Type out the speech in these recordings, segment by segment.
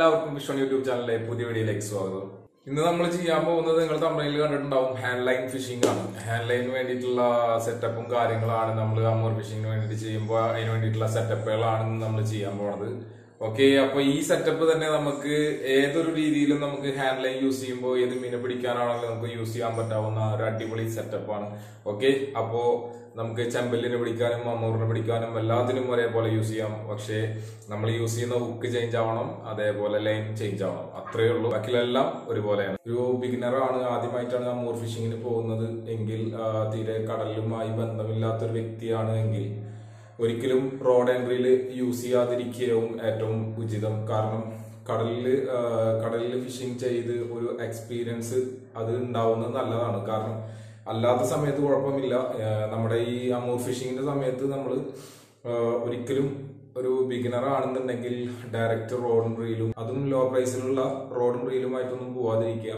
എല്ലാവർക്കും വിഷ്വൺ യൂട്യൂബ് ചാനലിലെ പുതിയ വീഡിയോയിലേക്ക് സ്വാഗതം ഇന്ന് നമ്മൾ ചെയ്യാൻ പോകുന്നത് നിങ്ങൾ തമിഴിൽ കണ്ടിട്ടുണ്ടാവും ഹാൻഡ് ലൈൻ ഫിഷിംഗ് ആണ് ഹാൻഡ് ലൈനിന് വേണ്ടിയിട്ടുള്ള സെറ്റപ്പും കാര്യങ്ങളാണ് നമ്മൾ അമൂർ ഫിഷിങ്ങിന് വേണ്ടിയിട്ട് ചെയ്യുമ്പോൾ അതിന് വേണ്ടിയിട്ടുള്ള സെറ്റപ്പുകളാണ് നമ്മൾ ചെയ്യാൻ പോണത് ഓക്കെ അപ്പൊ ഈ സെറ്റപ്പ് തന്നെ നമുക്ക് ഏതൊരു രീതിയിലും നമുക്ക് ഹാൻഡ് ലൈൻ യൂസ് ചെയ്യുമ്പോൾ ഏത് മീനെ പിടിക്കാനാണെങ്കിലും നമുക്ക് യൂസ് ചെയ്യാൻ പറ്റാവുന്ന ഒരു അടിപൊളി സെറ്റപ്പാണ് ഓക്കെ അപ്പോ നമുക്ക് ചെമ്പല്ലിനെ പിടിക്കാനും അമ്മൂറിനെ പിടിക്കാനും എല്ലാത്തിനും ഒരേപോലെ യൂസ് ചെയ്യാം പക്ഷേ നമ്മൾ യൂസ് ചെയ്യുന്ന ഹുക്ക് ചേഞ്ച് ആവണം അതേപോലെ ലൈൻ ചേഞ്ച് ആവണം അത്രയേ ഉള്ളൂ ബാക്കിലെല്ലാം ഒരുപോലെയാണ് ഒരു ബിഗിനർ ആണ് ആദ്യമായിട്ടാണ് അമ്മൂർ ഫിഷിങ്ങിന് പോകുന്നത് എങ്കിൽ ആ, തീരെ കടലുമായി ബന്ധമില്ലാത്ത ഒരു വ്യക്തിയാണ് എങ്കിൽ ഒരിക്കലും റോഡ് എൻട്രിയിൽ യൂസ് ചെയ്യാതിരിക്കുകയും ഏറ്റവും ഉചിതം കാരണം കടലിൽ കടലിൽ ഫിഷിംഗ് ചെയ്ത് ഒരു എക്സ്പീരിയൻസ് അത് ഉണ്ടാവുന്നത് നല്ലതാണ് കാരണം അല്ലാത്ത സമയത്ത് കുഴപ്പമില്ല ആ, നമ്മുടെ ഈ അമൂർ ഫിഷിങ്ങിന്റെ സമയത്ത് നമ്മൾ ഒരിക്കലും ഒരു ബിഗിനർ ആണെന്നുണ്ടെങ്കിൽ ഡയറക്റ്റ് റോഡും റീലും അതും ലോ പ്രൈസിലുള്ള റോഡും റീലുമായിട്ടൊന്നും പോവാതിരിക്കുക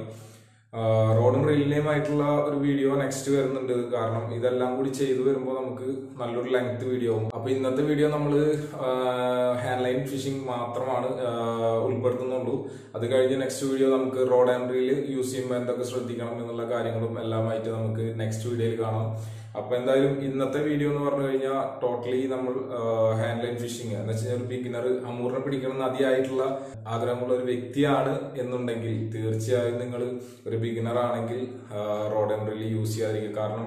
റോഡും റീലിനെയുമായിട്ടുള്ള ഒരു വീഡിയോ നെക്സ്റ്റ് വരുന്നുണ്ട് കാരണം ഇതെല്ലാം കൂടി ചെയ്തു വരുമ്പോൾ നമുക്ക് നല്ലൊരു ലെങ്ത് വീഡിയോ ആവും അപ്പൊ ഇന്നത്തെ വീഡിയോ നമ്മൾ ഹാൻഡ് ലൈൻ ഫിഷിംഗ് മാത്രമാണ് ആ, ഉൾപ്പെടുത്തുന്നുള്ളൂ അത് കഴിഞ്ഞ് നെക്സ്റ്റ് വീഡിയോ നമുക്ക് റോഡ് ആൻഡ് റീൽ യൂസ് ചെയ്യുമ്പോൾ എന്തൊക്കെ ശ്രദ്ധിക്കണം എന്നുള്ള കാര്യങ്ങളും എല്ലാമായിട്ട് നമുക്ക് നെക്സ്റ്റ് വീഡിയോയിൽ കാണാം അപ്പൊ എന്തായാലും ഇന്നത്തെ വീഡിയോ എന്ന് പറഞ്ഞു കഴിഞ്ഞാൽ ടോട്ടലി നമ്മൾ ഹാൻഡ് ലൈൻ ഫിഷിംഗ് എന്ന് വെച്ചാൽ ഒരു ബിഗിനർ അമൂറിനെ പിടിക്കണം എന്ന് അതിയായിട്ടുള്ള ആഗ്രഹമുള്ള ഒരു വ്യക്തിയാണ് എന്നുണ്ടെങ്കിൽ തീർച്ചയായും നിങ്ങൾ ഒരു ബിഗിനർ ആണെങ്കിൽ റോഡ് ആൻഡ് റീൽ യൂസ് ചെയ്യാതിരിക്കുക കാരണം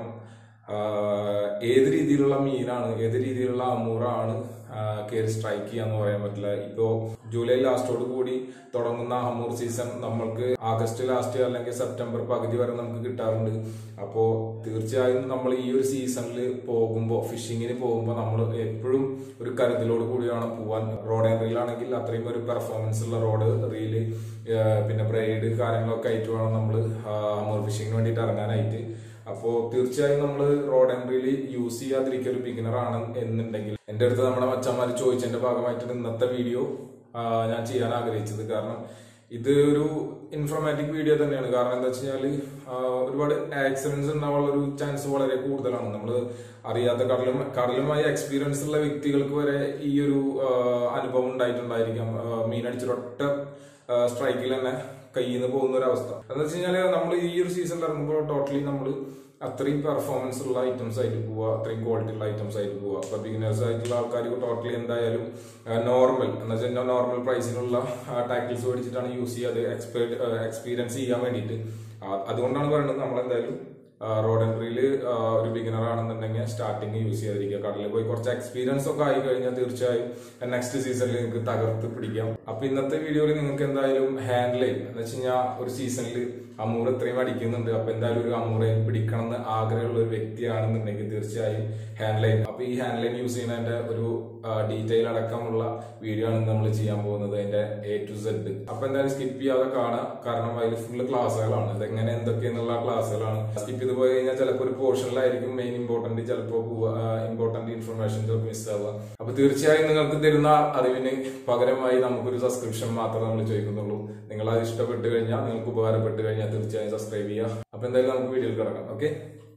ആഹ് ഏത് രീതിയിലുള്ള മീനാണ് ഏത് രീതിയിലുള്ള അമൂറാണ് കയറി സ്ട്രൈക്ക് ചെയ്യാന്ന് പറയാൻ പറ്റില്ല ഇപ്പോ ജൂലൈ ലാസ്റ്റോട് കൂടി തുടങ്ങുന്ന അമൂർ സീസൺ നമ്മൾക്ക് ആഗസ്റ്റ് ലാസ്റ്റ് അല്ലെങ്കിൽ സെപ്റ്റംബർ പകുതി വരെ നമുക്ക് കിട്ടാറുണ്ട് അപ്പോ തീർച്ചയായും നമ്മൾ ഈ ഒരു സീസണിൽ പോകുമ്പോൾ ഫിഷിങ്ങിന് പോകുമ്പോൾ നമ്മൾ എപ്പോഴും ഒരു കരുതലോട് കൂടിയാണ് പോവാൻ റോഡ് ആൻഡ് റീലാണെങ്കിൽ അത്രയും ഒരു പെർഫോമൻസ് ഉള്ള റോഡ് റീല് പിന്നെ ബ്രൈഡ് കാര്യങ്ങളൊക്കെ ആയിട്ട് വേണം നമ്മൾ അമൂർ ഫിഷിങ്ങിന് വേണ്ടിയിട്ട് ഇറങ്ങാനായിട്ട് അപ്പോ തീർച്ചയായും നമ്മൾ റോഡ് എൻട്രിയിൽ യൂസ് ചെയ്യാതിരിക്കുക ഒരു ബിഗിനർ ആണ് എന്നുണ്ടെങ്കിൽ എന്റെ അടുത്ത് നമ്മുടെ മച്ചന്മാർ ചോദിച്ചതിന്റെ ഭാഗമായിട്ടാണ് ഇന്നത്തെ വീഡിയോ ഞാൻ ചെയ്യാൻ ആഗ്രഹിച്ചത് കാരണം ഇത് ഒരു ഇൻഫോർമാറ്റീവ് വീഡിയോ തന്നെയാണ് കാരണം എന്താ വെച്ച് കഴിഞ്ഞാല് ആ, ഒരുപാട് ആക്സിഡൻസ് ഉണ്ടാവാനുള്ള ഒരു ചാൻസ് വളരെ കൂടുതലാണ് നമ്മൾ അറിയാത്ത കടലും കടലുമായി എക്സ്പീരിയൻസ് ഉള്ള വ്യക്തികൾക്ക് വരെ ഈ ഒരു ആ, അനുഭവം ഉണ്ടായിട്ടുണ്ടായിരിക്കാം ആ, മീനടിച്ചിട്ടൊറ്റ സ്ട്രൈക്കിൽ തന്നെ കയ്യിൽ നിന്ന് പോകുന്ന ഒരു അവസ്ഥ എന്ന് വെച്ച് കഴിഞ്ഞാല് നമ്മൾ ഈ ഒരു സീസണിൽ ഇറങ്ങുമ്പോൾ ടോട്ടലി നമ്മൾ അത്രയും പെർഫോമൻസ് ഉള്ള ഐറ്റംസ് ആയിട്ട് പോവുക അത്രയും ക്വാളിറ്റി ഉള്ള ഐറ്റംസ് ആയിട്ട് പോവുക അപ്പൊ ബിഗിനേഴ്സ് ആയിട്ടുള്ള ആൾക്കാർ ടോട്ടലി എന്തായാലും നോർമൽ എന്ന് വെച്ച് കഴിഞ്ഞാൽ നോർമൽ പ്രൈസിനുള്ള ടാക്കിൾസ് മേടിച്ചിട്ടാണ് യൂസ് ചെയ്യാതെ എക്സ്പേർട്ട് എക്സ്പീരിയൻസ് ചെയ്യാൻ വേണ്ടിയിട്ട് ആ, അതുകൊണ്ടാണ് പറയുന്നത് നമ്മൾ എന്തായാലും റോഡ് എൻട്രിയിൽ ഒരു ബിഗിനർ ആണെന്നുണ്ടെങ്കിൽ സ്റ്റാർട്ടിങ് യൂസ് ചെയ്യാതിരിക്കുക കടലിൽ പോയി കുറച്ച് എക്സ്പീരിയൻസ് ഒക്കെ ആയി കഴിഞ്ഞാൽ തീർച്ചയായും നെക്സ്റ്റ് സീസണിൽ നിങ്ങൾക്ക് തകർത്ത് പിടിക്കാം അപ്പൊ ഇന്നത്തെ വീഡിയോയിൽ നിങ്ങൾക്ക് എന്തായാലും ഹാൻഡ് ലൈൻ എന്ന് വെച്ച് കഴിഞ്ഞാൽ ഒരു സീസണിൽ അമൂർ ഇത്രയും അടിക്കുന്നുണ്ട് അപ്പൊ എന്തായാലും ഒരു അമൂറെ പിടിക്കണം എന്ന് ആഗ്രഹമുള്ള ഒരു വ്യക്തിയാണെന്നുണ്ടെങ്കിൽ തീർച്ചയായും ഹാൻഡ് ലൈൻ അപ്പൊ ഈ ഹാൻഡ് ലൈൻ യൂസ് ചെയ്യുന്നതിന്റെ ഒരു ഡീറ്റെയിൽ അടക്കമുള്ള വീഡിയോ ആണ് നമ്മൾ ചെയ്യാൻ പോകുന്നത് അതിന്റെ എ ടു സെഡ് അപ്പൊ എന്തായാലും സ്കിപ്പ് ചെയ്യാതെ കാണാം കാരണം അതിൽ ഫുള്ള് ക്ലാസ്സുകളാണ് ഇതെങ്ങനെ എന്തൊക്കെയെന്നുള്ള ക്ലാസ്സുകളാണ് സ്കിപ്പ് ചെയ്ത് പോയി കഴിഞ്ഞാൽ ചിലപ്പോൾ ഒരു പോർഷനിലായിരിക്കും മെയിൻ ഇമ്പോർട്ടന്റ് ചിലപ്പോൾ ഇമ്പോർട്ടന്റ് ഇൻഫർമേഷൻ ചിലപ്പോൾ മിസ് ആവുക അപ്പൊ തീർച്ചയായും നിങ്ങൾക്ക് തരുന്ന അറിവിന് പകരമായി നമുക്കൊരു സബ്സ്ക്രിപ്ഷൻ മാത്രമേ നമ്മൾ ചോദിക്കുന്നുള്ളൂ നിങ്ങൾ അത് ഇഷ്ടപ്പെട്ട് കഴിഞ്ഞാൽ നിങ്ങൾക്ക് ഉപകാരപ്പെട്ട് കഴിഞ്ഞാൽ തീർച്ചയായും സബ്സ്ക്രൈബ് ചെയ്യുക അപ്പൊ എന്തായാലും നമുക്ക് വീഡിയോയിൽ കിടക്കാം ഓക്കെ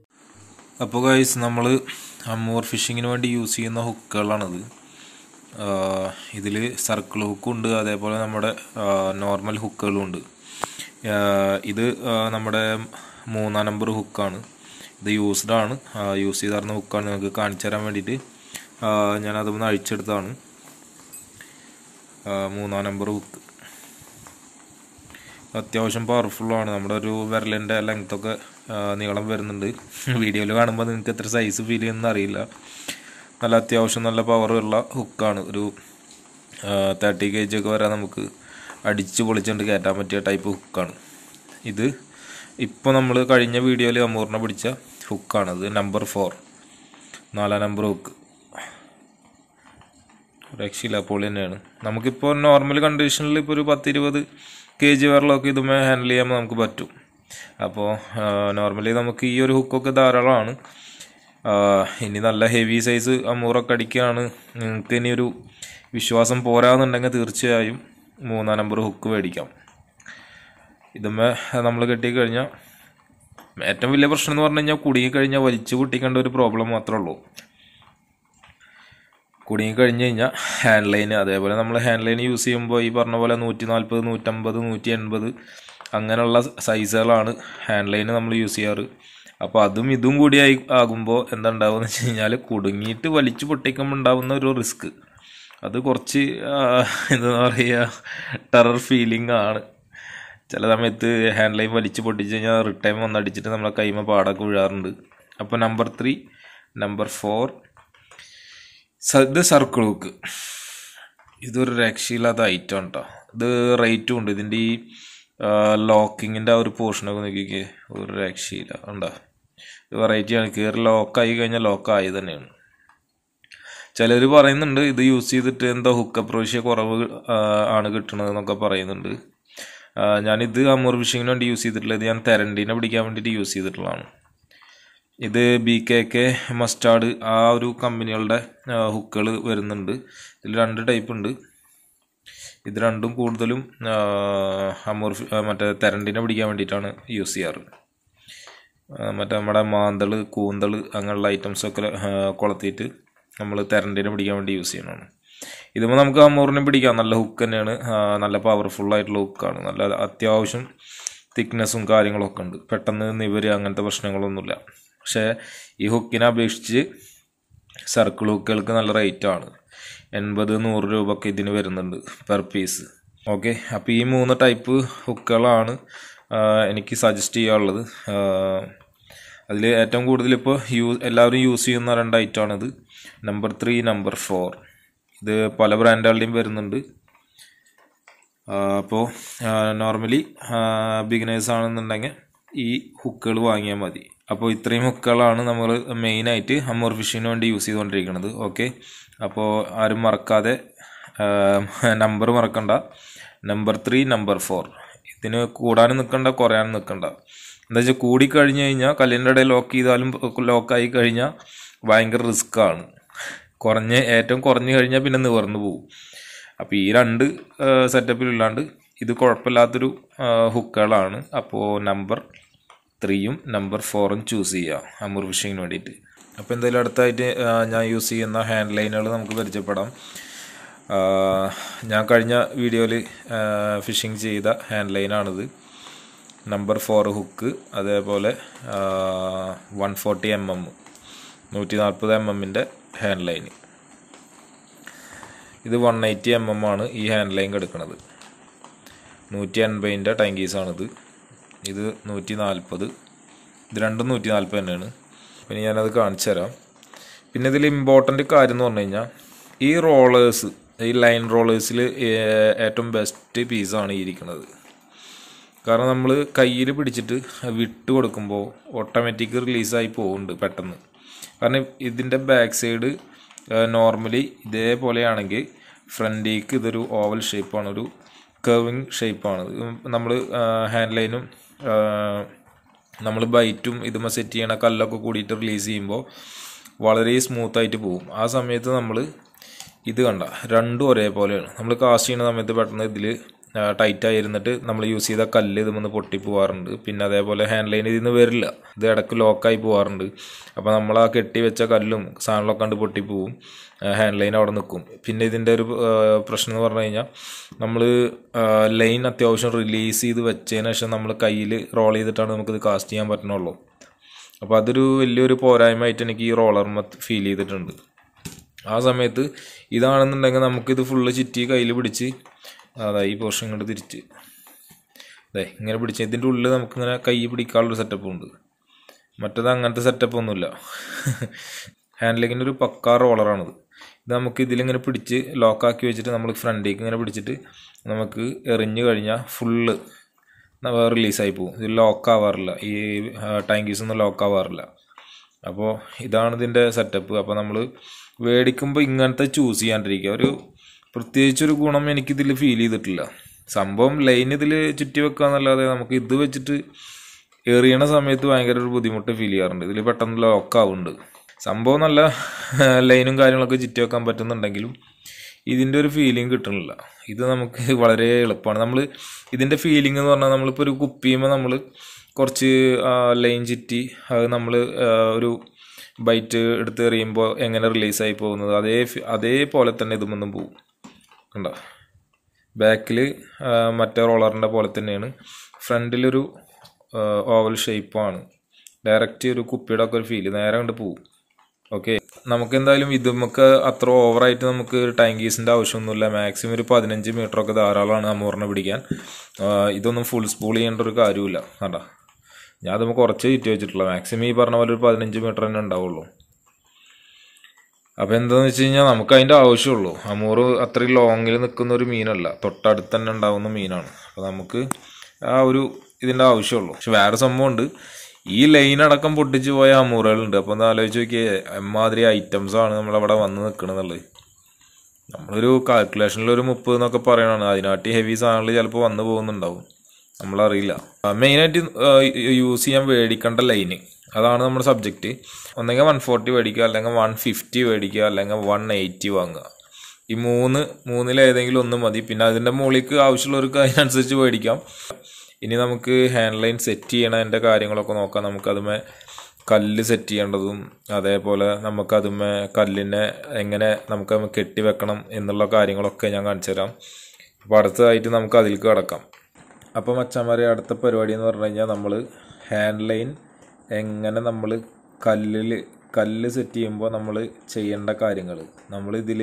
അപ്പോൾ ഗൈസ് നമ്മൾ അമ്മൂർ ഫിഷിങ്ങിന് വേണ്ടി യൂസ് ചെയ്യുന്ന ഹുക്കുകളാണിത് ഇതിൽ സർക്കിൾ ഹുക്കുണ്ട് അതേപോലെ നമ്മുടെ നോർമൽ ഹുക്കുകളും ഉണ്ട് ആഹ് ഇത് ആഹ് നമ്മുടെ മൂന്നാം നമ്പർ ഹുക്കാണ് ഇത് യൂസ്ഡ് ആണ് യൂസ് ചെയ്തിരുന്ന ഹുക്കാണ് നിങ്ങൾക്ക് കാണിച്ചു തരാൻ വേണ്ടിയിട്ട് ആഹ് ഞാനതൊന്ന് അഴിച്ചെടുത്താണ് ആഹ് മൂന്നാം നമ്പർ ഹുക്ക് അത്യാവശ്യം പവർഫുള്ളാണ് നമ്മുടെ ഒരു വിരലിൻ്റെ ലെങ്ത്തൊക്കെ നീളം വരുന്നുണ്ട് വീഡിയോയിൽ കാണുമ്പോൾ നിങ്ങൾക്ക് എത്ര സൈസ് ഫീൽ ചെയ്യുന്ന അറിയില്ല നല്ല അത്യാവശ്യം നല്ല പവറുള്ള ഹുക്കാണ് ഒരു തേർട്ടി കെ ജി ഒക്കെ വരെ നമുക്ക് അടിച്ച് പൊളിച്ചുകൊണ്ട് കയറ്റാൻ പറ്റിയ ടൈപ്പ് ഹുക്കാണ് ഇത് ഇപ്പോൾ നമ്മൾ കഴിഞ്ഞ വീഡിയോയിൽ അമൂറിനെ പിടിച്ച ഹുക്കാണ് ഇത് നമ്പർ ഫോർ നാലാം നമ്പർ ഹുക്ക് രക്ഷയില്ല പൊളി തന്നെയാണ് നമുക്കിപ്പോൾ നോർമൽ കണ്ടീഷനിൽ ഇപ്പോൾ ഒരു പത്തിരുപത് കെ ജി വരലൊക്കെ ഇതുമേ ഹാൻഡിൽ ചെയ്യാൻ നമുക്ക് പറ്റും അപ്പോൾ നോർമലി നമുക്ക് ഈ ഒരു ഹുക്കൊക്കെ ധാരാളമാണ് ആ, ഇനി നല്ല ഹെവി സൈസ് അമൂറൊക്കെ അടിക്കുകയാണ് നിങ്ങൾക്ക് ഇനി ഒരു വിശ്വാസം പോരാന്നുണ്ടെങ്കിൽ തീർച്ചയായും മൂന്നാം നമ്പർ ഹുക്ക് മേടിക്കാം ഇതുമേ നമ്മൾ കെട്ടിക്കഴിഞ്ഞാൽ ഏറ്റവും വലിയ പ്രശ്നം എന്ന് പറഞ്ഞു കഴിഞ്ഞാൽ കുടുങ്ങിക്കഴിഞ്ഞാൽ വലിച്ചു പൊട്ടിക്കേണ്ട ഒരു പ്രോബ്ലം മാത്രമേ ഉള്ളൂ കുടുങ്ങി കഴിഞ്ഞ് കഴിഞ്ഞാൽ ഹാൻഡ് ലൈൻ അതേപോലെ നമ്മൾ ഹാൻഡ് ലൈൻ യൂസ് ചെയ്യുമ്പോൾ ഈ പറഞ്ഞ പോലെ നൂറ്റി നാൽപ്പത് നൂറ്റമ്പത് നൂറ്റി എൺപത് അങ്ങനെയുള്ള സൈസുകളാണ് ഹാൻഡ് ലൈൻ നമ്മൾ യൂസ് ചെയ്യാറ് അപ്പോൾ അതും ഇതും കൂടി ആയി ആകുമ്പോൾ എന്താ ഉണ്ടാവുക വെച്ച് കഴിഞ്ഞാൽ കുടുങ്ങിയിട്ട് വലിച്ചു പൊട്ടിക്കുമ്പോൾ ഉണ്ടാവുന്ന ഒരു റിസ്ക് അത് കുറച്ച് ആ, എന്താ പറയുക ടെറർ ഫീലിംഗ് ആണ് ചില സമയത്ത് ഹാൻഡ് ലൈൻ വലിച്ച് പൊട്ടിച്ച് കഴിഞ്ഞാൽ റിട്ടേൺ വന്നടിച്ചിട്ട് നമ്മളെ കൈമ പാടൊക്കെ വീഴാറുണ്ട് അപ്പോൾ നമ്പർ ത്രീ നമ്പർ ഫോർ ഇത് സർക്കിൾ ഹുക്ക് ഇതൊരു രക്ഷയില്ലാത്ത ഐറ്റം കേട്ടോ ഇത് റേറ്റും ഉണ്ട് ഇതിൻ്റെ ഈ ലോക്കിങ്ങിൻ്റെ ആ ഒരു പോർഷനൊക്കെ നോക്കിക്കേ ഒരു രക്ഷയില്ല ഉണ്ടോ ഇത് വെറൈറ്റിയാണ് കയറി ലോക്കായി കഴിഞ്ഞാൽ ലോക്കായി തന്നെയാണ് ചിലർ പറയുന്നുണ്ട് ഇത് യൂസ് ചെയ്തിട്ട് എന്താ ഹുക്ക് അപ്രോഷ്യ കുറവ് ആ, ആണ് കിട്ടണത് എന്നൊക്കെ പറയുന്നുണ്ട് ആ, ഞാനിത് അമൂർ ഫിഷിങ്ങിന് വേണ്ടി യൂസ് ചെയ്തിട്ടുള്ളത് ഞാൻ തെരണ്ടീനെ പിടിക്കാൻ വേണ്ടിയിട്ട് യൂസ് ചെയ്തിട്ടുള്ളതാണ് ഇത് ബി കെ കെ മസ്റ്റാർഡ് ആ ഒരു കമ്പനികളുടെ ഹുക്കുകൾ വരുന്നുണ്ട് ഇതിൽ രണ്ട് ടൈപ്പ് ഉണ്ട് ഇത് രണ്ടും കൂടുതലും ആ, അമൂർ ഫി- ആ, മറ്റേ തെരണ്ടിനെ പിടിക്കാൻ വേണ്ടിയിട്ടാണ് യൂസ് ചെയ്യാറ് ആ, മറ്റേ നമ്മുടെ മാന്തൾ കൂന്തൾ അങ്ങനെയുള്ള ഐറ്റംസൊക്കെ ആ, കൊളത്തിയിട്ട് നമ്മൾ തെരണ്ടിനെ പിടിക്കാൻ വേണ്ടി യൂസ് ചെയ്യണതാണ് ഇതുമ്പോൾ നമുക്ക് അമൂറിനെ പിടിക്കാം നല്ല ഹുക്ക് തന്നെയാണ് ആ, നല്ല പവർഫുൾ ആയിട്ടുള്ള ഹുക്കാണ് നല്ല അത്യാവശ്യം തിക്നെസ്സും കാര്യങ്ങളൊക്കെ ഉണ്ട് പെട്ടെന്ന് നിവര് അങ്ങനത്തെ പ്രശ്നങ്ങളൊന്നുമില്ല പക്ഷേ ഈ ഹുക്കിനെ അപേക്ഷിച്ച് സർക്കിൾ ഹുക്കുകൾക്ക് നല്ല റേറ്റാണ് എൺപത് നൂറ് രൂപ ഒക്കെ ഇതിന് വരുന്നുണ്ട് പെർ പീസ് ഓക്കെ അപ്പോൾ ഈ മൂന്ന് ടൈപ്പ് ഹുക്കുകളാണ് ആ, എനിക്ക് സജസ്റ്റ് ചെയ്യാനുള്ളത് അതിൽ ഏറ്റവും കൂടുതൽ ഇപ്പോൾ യൂ എല്ലാവരും യൂസ് ചെയ്യുന്ന രണ്ട് ഐറ്റമാണിത് നമ്പർ ത്രീ നമ്പർ ഫോർ ഇത് പല ബ്രാൻഡുകളുടെയും വരുന്നുണ്ട് അപ്പോൾ നോർമലി ബിഗിനേഴ്സ് ആണെന്നുണ്ടെങ്കിൽ ഈ ഹുക്കുകൾ വാങ്ങിയാൽ മതി അപ്പോൾ ഇത്രയും ഹുക്കുകളാണ് നമ്മൾ മെയിനായിട്ട് അമ്മൂർ ഫിഷിങ്ങിന് വേണ്ടി യൂസ് ചെയ്തുകൊണ്ടിരിക്കുന്നത് ഓക്കെ അപ്പോൾ ആരും മറക്കാതെ നമ്പർ മറക്കണ്ട നമ്പർ ത്രീ നമ്പർ ഫോർ ഇതിന് കൂടാനും നിൽക്കണ്ട കുറയാനും നിൽക്കണ്ട എന്താ വെച്ചാൽ കൂടിക്കഴിഞ്ഞ് കഴിഞ്ഞാൽ കല്ലിൻ്റെ ഇടയിൽ ലോക്ക് ചെയ്താലും ലോക്കായി കഴിഞ്ഞാൽ ഭയങ്കര റിസ്ക്കാണ് കുറഞ്ഞ് ഏറ്റവും കുറഞ്ഞു കഴിഞ്ഞാൽ പിന്നെ നിവർന്നു പോകും അപ്പോൾ ഈ രണ്ട് സെറ്റപ്പിലില്ലാണ്ട് ഇത് കുഴപ്പമില്ലാത്തൊരു ഹുക്കുകളാണ് അപ്പോൾ നമ്പർ ത്രീയും നമ്പർ ഫോറും ചൂസ് ചെയ്യുക അമൂർ ഫിഷിങ്ങിന് വേണ്ടിയിട്ട് അപ്പോൾ എന്തായാലും അടുത്തായിട്ട് ആ, ഞാൻ യൂസ് ചെയ്യുന്ന ഹാൻഡ് ലൈനുകൾ നമുക്ക് പരിചയപ്പെടാം ആ, ഞാൻ കഴിഞ്ഞ വീഡിയോയിൽ ഫിഷിങ് ചെയ്ത ഹാൻഡ് ലൈനാണിത് നമ്പർ ഫോർ ഹുക്ക് അതേപോലെ വൺ ഫോർട്ടി എം എം നൂറ്റി നാൽപ്പത് എം എമ്മിൻ്റെ ഹാൻഡ് ലൈന് ഇത് വൺ എയ്റ്റി എം എം ആണ് ഈ ഹാൻഡ് ലൈൻ എടുക്കുന്നത് നൂറ്റി എൺപതിൻ്റെ ടാങ്കീസാണിത് ഇത് നൂറ്റി നാൽപ്പത് ഇത് രണ്ടും നൂറ്റി നാൽപ്പത് തന്നെയാണ് പിന്നെ ഞാനത് കാണിച്ചു തരാം പിന്നെ ഇതിൽ ഇമ്പോർട്ടൻ്റ് കാര്യം എന്ന് പറഞ്ഞു കഴിഞ്ഞാൽ ഈ റോളേഴ്സ് ഈ ലൈൻ റോളേഴ്സിൽ ഏറ്റവും ബെസ്റ്റ് പീസാണ് ഈ ഇരിക്കുന്നത് കാരണം നമ്മൾ കയ്യിൽ പിടിച്ചിട്ട് വിട്ട് കൊടുക്കുമ്പോൾ ഓട്ടോമാറ്റിക് റിലീസായി പോകുന്നുണ്ട് പെട്ടെന്ന് കാരണം ഇതിൻ്റെ ബാക്ക് സൈഡ് നോർമലി ഇതേപോലെയാണെങ്കിൽ ഫ്രണ്ടിലേക്ക് ഇതൊരു ഓവൽ ഷേപ്പാണ് ഒരു കർവിങ് ഷേപ്പാണ് നമ്മൾ ഹാൻഡ് ലൈനും നമ്മൾ ബൈറ്റും ഇതുമ്പോൾ സെറ്റ് ചെയ്യണ കല്ലൊക്കെ കൂടിയിട്ട് റിലീസ് ചെയ്യുമ്പോൾ വളരെ സ്മൂത്തായിട്ട് പോകും ആ സമയത്ത് നമ്മൾ ഇത് കണ്ട രണ്ടും ഒരേപോലെയാണ് നമ്മൾ കാസ്റ്റ് ചെയ്യുന്ന സമയത്ത് പെട്ടെന്ന് ഇതിൽ ടൈറ്റായി ഇരുന്നിട്ട് നമ്മൾ യൂസ് ചെയ്ത കല്ല് ഇതുമെന്ന് പൊട്ടി പോകാറുണ്ട് പിന്നെ അതേപോലെ ഹാൻഡ് ലൈൻ ഇതിൽ നിന്ന് വരില്ല ഇത് ഇടയ്ക്ക് ലോക്കായി പോകാറുണ്ട് അപ്പോൾ നമ്മൾ ആ കെട്ടി വെച്ച കല്ലും സാധനങ്ങളൊക്കെ കണ്ട് പൊട്ടിപ്പോവും ഹാൻഡ് ലൈൻ അവിടെ നിൽക്കും പിന്നെ ഇതിൻ്റെ ഒരു ആ, പ്രശ്നം എന്ന് പറഞ്ഞു കഴിഞ്ഞാൽ നമ്മൾ ലൈൻ അത്യാവശ്യം റിലീസ് ചെയ്ത് വെച്ചതിന് ശേഷം നമ്മൾ കയ്യിൽ റോൾ ചെയ്തിട്ടാണ് നമുക്കിത് കാസ്റ്റ് ചെയ്യാൻ പറ്റണുള്ളൂ അപ്പോൾ അതൊരു വലിയൊരു പോരായ്മയായിട്ട് എനിക്ക് ഈ റോളർമ ഫീൽ ചെയ്തിട്ടുണ്ട് ആ സമയത്ത് ഇതാണെന്നുണ്ടെങ്കിൽ നമുക്കിത് ഫുള്ള് ചുറ്റി കയ്യിൽ പിടിച്ച് അതാ ഈ പോർഷൻ ഇങ്ങോട്ട് തിരിച്ച് അതെ ഇങ്ങനെ പിടിച്ച് ഇതിൻ്റെ ഉള്ളിൽ നമുക്കിങ്ങനെ കൈ പിടിക്കാനുള്ളൊരു സെറ്റപ്പ് ഉണ്ട് മറ്റത് അങ്ങനത്തെ സെറ്റപ്പ് ഒന്നുമില്ല ഹാൻഡ്ലിങ്ങിൻ്റെ ഒരു പക്കാ റോളറാണിത് ഇത് നമുക്ക് ഇതിലിങ്ങനെ പിടിച്ച് ലോക്കാക്കി വെച്ചിട്ട് നമ്മൾ ഫ്രണ്ടിലേക്ക് ഇങ്ങനെ പിടിച്ചിട്ട് നമുക്ക് എറിഞ്ഞു കഴിഞ്ഞാൽ ഫുള്ള് റിലീസായി പോകും ഇത് ലോക്ക് ആവാറില്ല ഈ ടാങ്കീസ് ഒന്നും ലോക്ക് ആവാറില്ല അപ്പോൾ ഇതാണ് ഇതിൻ്റെ സെറ്റപ്പ് അപ്പോൾ നമ്മൾ മേടിക്കുമ്പോൾ ഇങ്ങനത്തെ ചൂസ് ചെയ്യാണ്ടിരിക്കുക ഒരു പ്രത്യേകിച്ചൊരു ഗുണം എനിക്കിതിൽ ഫീൽ ചെയ്തിട്ടില്ല സംഭവം ലൈൻ ഇതിൽ ചുറ്റി വെക്കുക എന്നല്ലാതെ നമുക്ക് ഇത് വെച്ചിട്ട് എറിയണ സമയത്ത് ഭയങ്കര ഒരു ബുദ്ധിമുട്ട് ഫീൽ ചെയ്യാറുണ്ട് ഇതിൽ പെട്ടെന്ന് ലോക്ക് ആവുന്നുണ്ട് സംഭവം നല്ല ലൈനും കാര്യങ്ങളൊക്കെ ചുറ്റി വെക്കാൻ പറ്റുന്നുണ്ടെങ്കിലും ഇതിൻ്റെ ഒരു ഫീലിംഗ് കിട്ടണില്ല ഇത് നമുക്ക് വളരെ എളുപ്പമാണ് നമ്മൾ ഇതിൻ്റെ ഫീലിംഗ് എന്ന് പറഞ്ഞാൽ നമ്മളിപ്പോൾ ഒരു കുപ്പിയുമ്പോൾ നമ്മൾ കുറച്ച് ലൈൻ ചുറ്റി അത് നമ്മൾ ഒരു ബൈറ്റ് എടുത്ത് എറിയുമ്പോൾ എങ്ങനെ റിലീസായി പോകുന്നത് അതേ ഫി- അതേപോലെ തന്നെ ഇതുമൊന്നും പോവും കണ്ടോ ബാക്കിൽ മറ്റേ റോളറിൻ്റെ പോലെ തന്നെയാണ് ഫ്രണ്ടിലൊരു ഓവൽ ഷേപ്പാണ് ഡയറക്റ്റ് ഒരു കുപ്പിയുടെ ഒക്കെ ഒരു ഫീല് നേരെ കണ്ട് പോവും ഓക്കെ നമുക്ക് എന്തായാലും ഇത് നമുക്ക് അത്ര ഓവറായിട്ട് നമുക്ക് ടാങ്കീസിൻ്റെ ആവശ്യമൊന്നുമില്ല മാക്സിമം ഒരു പതിനഞ്ച് മീറ്റർ ഒക്കെ ധാരാളമാണ് അമൂറിനെ പിടിക്കാൻ ആ, ഇതൊന്നും ഫുൾ സ്പൂൾ ചെയ്യേണ്ട ഒരു കാര്യമില്ല കണ്ടാ ഞാൻ അത് കുറച്ച് ചുറ്റി വെച്ചിട്ടുള്ള മാക്സിമം ഈ പറഞ്ഞ പോലെ ഒരു പതിനഞ്ച് മീറ്റർ തന്നെ ഉണ്ടാവുള്ളൂ അപ്പോൾ എന്താന്ന് വെച്ച് കഴിഞ്ഞാൽ നമുക്ക് അതിൻ്റെ ആവശ്യമുള്ളൂ അമൂറ് അത്രയും ലോങ്ങിൽ നിൽക്കുന്ന ഒരു മീനല്ല തൊട്ടടുത്ത് തന്നെ ഉണ്ടാവുന്ന മീനാണ് അപ്പോൾ നമുക്ക് ആ ഒരു ഇതിൻ്റെ ആവശ്യമുള്ളൂ പക്ഷെ വേറെ സംഭവമുണ്ട് ഈ ലൈൻ അടക്കം പൊട്ടിച്ച് പോയ അമൂറുകളുണ്ട് അപ്പോൾ ഒന്ന് ആലോചിച്ച് നോക്കിയേ എമ്മാതിരി ഐറ്റംസ് ആണ് നമ്മളവിടെ വന്ന് നിൽക്കണമെന്നുള്ളത് നമ്മളൊരു കാൽക്കുലേഷനിൽ ഒരു മുപ്പത് എന്നൊക്കെ പറയണതാണ് അതിനാട്ടി ഹെവി സാധനങ്ങൾ ചിലപ്പോൾ വന്നു പോകുന്നുണ്ടാവും നമ്മളറിയില്ല മെയിനായിട്ട് യൂസ് ചെയ്യാൻ മേടിക്കേണ്ട ലൈന് അതാണ് നമ്മുടെ സബ്ജക്റ്റ് ഒന്നെങ്കിൽ വൺ ഫോർട്ടി മേടിക്കുക അല്ലെങ്കിൽ വൺ ഫിഫ്റ്റി മേടിക്കുക അല്ലെങ്കിൽ വൺ എയ്റ്റി വാങ്ങുക ഈ മൂന്ന് മൂന്നിലേതെങ്കിലും ഒന്ന് മതി പിന്നെ അതിൻ്റെ മുകളിലേക്ക് ആവശ്യമുള്ളവർക്ക് അതിനനുസരിച്ച് മേടിക്കാം ഇനി നമുക്ക് ഹാൻഡ് ലൈൻ സെറ്റ് ചെയ്യണതിൻ്റെ കാര്യങ്ങളൊക്കെ നോക്കാം നമുക്കതുമേ കല്ല് സെറ്റ് ചെയ്യേണ്ടതും അതേപോലെ നമുക്കതുമേ കല്ലിനെ എങ്ങനെ നമുക്ക് അത് കെട്ടി വെക്കണം എന്നുള്ള കാര്യങ്ങളൊക്കെ ഞാൻ കാണിച്ചു തരാം അപ്പോൾ അടുത്തതായിട്ട് നമുക്ക് അതിലേക്ക് കിടക്കാം അപ്പോൾ മച്ചന്മാരെ അടുത്ത പരിപാടി എന്ന് പറഞ്ഞു കഴിഞ്ഞാൽ നമ്മൾ ഹാൻഡ് ലൈൻ എങ്ങനെ നമ്മൾ കല്ലിൽ കല്ല് സെറ്റ് ചെയ്യുമ്പോൾ നമ്മൾ ചെയ്യേണ്ട കാര്യങ്ങൾ നമ്മളിതിൽ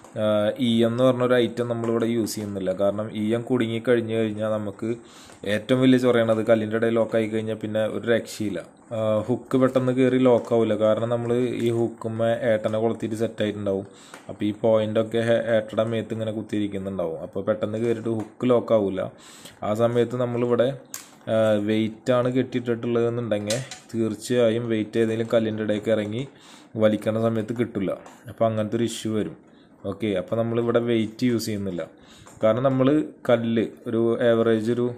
ഇ എന്ന് പറഞ്ഞൊരു ഐറ്റം നമ്മളിവിടെ യൂസ് ചെയ്യുന്നില്ല കാരണം ഇ എം കുടുങ്ങി കഴിഞ്ഞ് കഴിഞ്ഞാൽ നമുക്ക് ഏറ്റവും വലിയ ചൊറയണത് കല്ലിൻ്റെ ഇടയിൽ ലോക്കായി കഴിഞ്ഞാൽ പിന്നെ ഒരു രക്ഷയില്ല ഹുക്ക് പെട്ടെന്ന് കയറി ലോക്കാവില്ല കാരണം നമ്മൾ ഈ ഹുക്കുമ്മ ഏട്ടനെ കൊളുത്തിയിട്ട് സെറ്റ് ആയിട്ടുണ്ടാവും അപ്പോൾ ഈ പോയിൻ്റൊക്കെ ഏട്ടയുടെ മേത്ത് ഇങ്ങനെ കുത്തിയിരിക്കുന്നുണ്ടാവും അപ്പോൾ പെട്ടെന്ന് കയറിയിട്ട് ഹുക്ക് ലോക്കാവില്ല ആ സമയത്ത് നമ്മളിവിടെ വെയിറ്റ് ആണ് കെട്ടിയിട്ടിട്ടുള്ളതെന്നുണ്ടെങ്കിൽ തീർച്ചയായും വെയിറ്റ് ഏതെങ്കിലും കല്ലിൻ്റെ ഇടയ്ക്ക് ഇറങ്ങി വലിക്കുന്ന സമയത്ത് കിട്ടില്ല അപ്പോൾ അങ്ങനത്തെ ഒരു ഇഷ്യൂ വരും ഓക്കെ അപ്പോൾ നമ്മളിവിടെ വെയിറ്റ് യൂസ് ചെയ്യുന്നില്ല കാരണം നമ്മൾ കല്ല് ഒരു ആവറേജ് ഒരു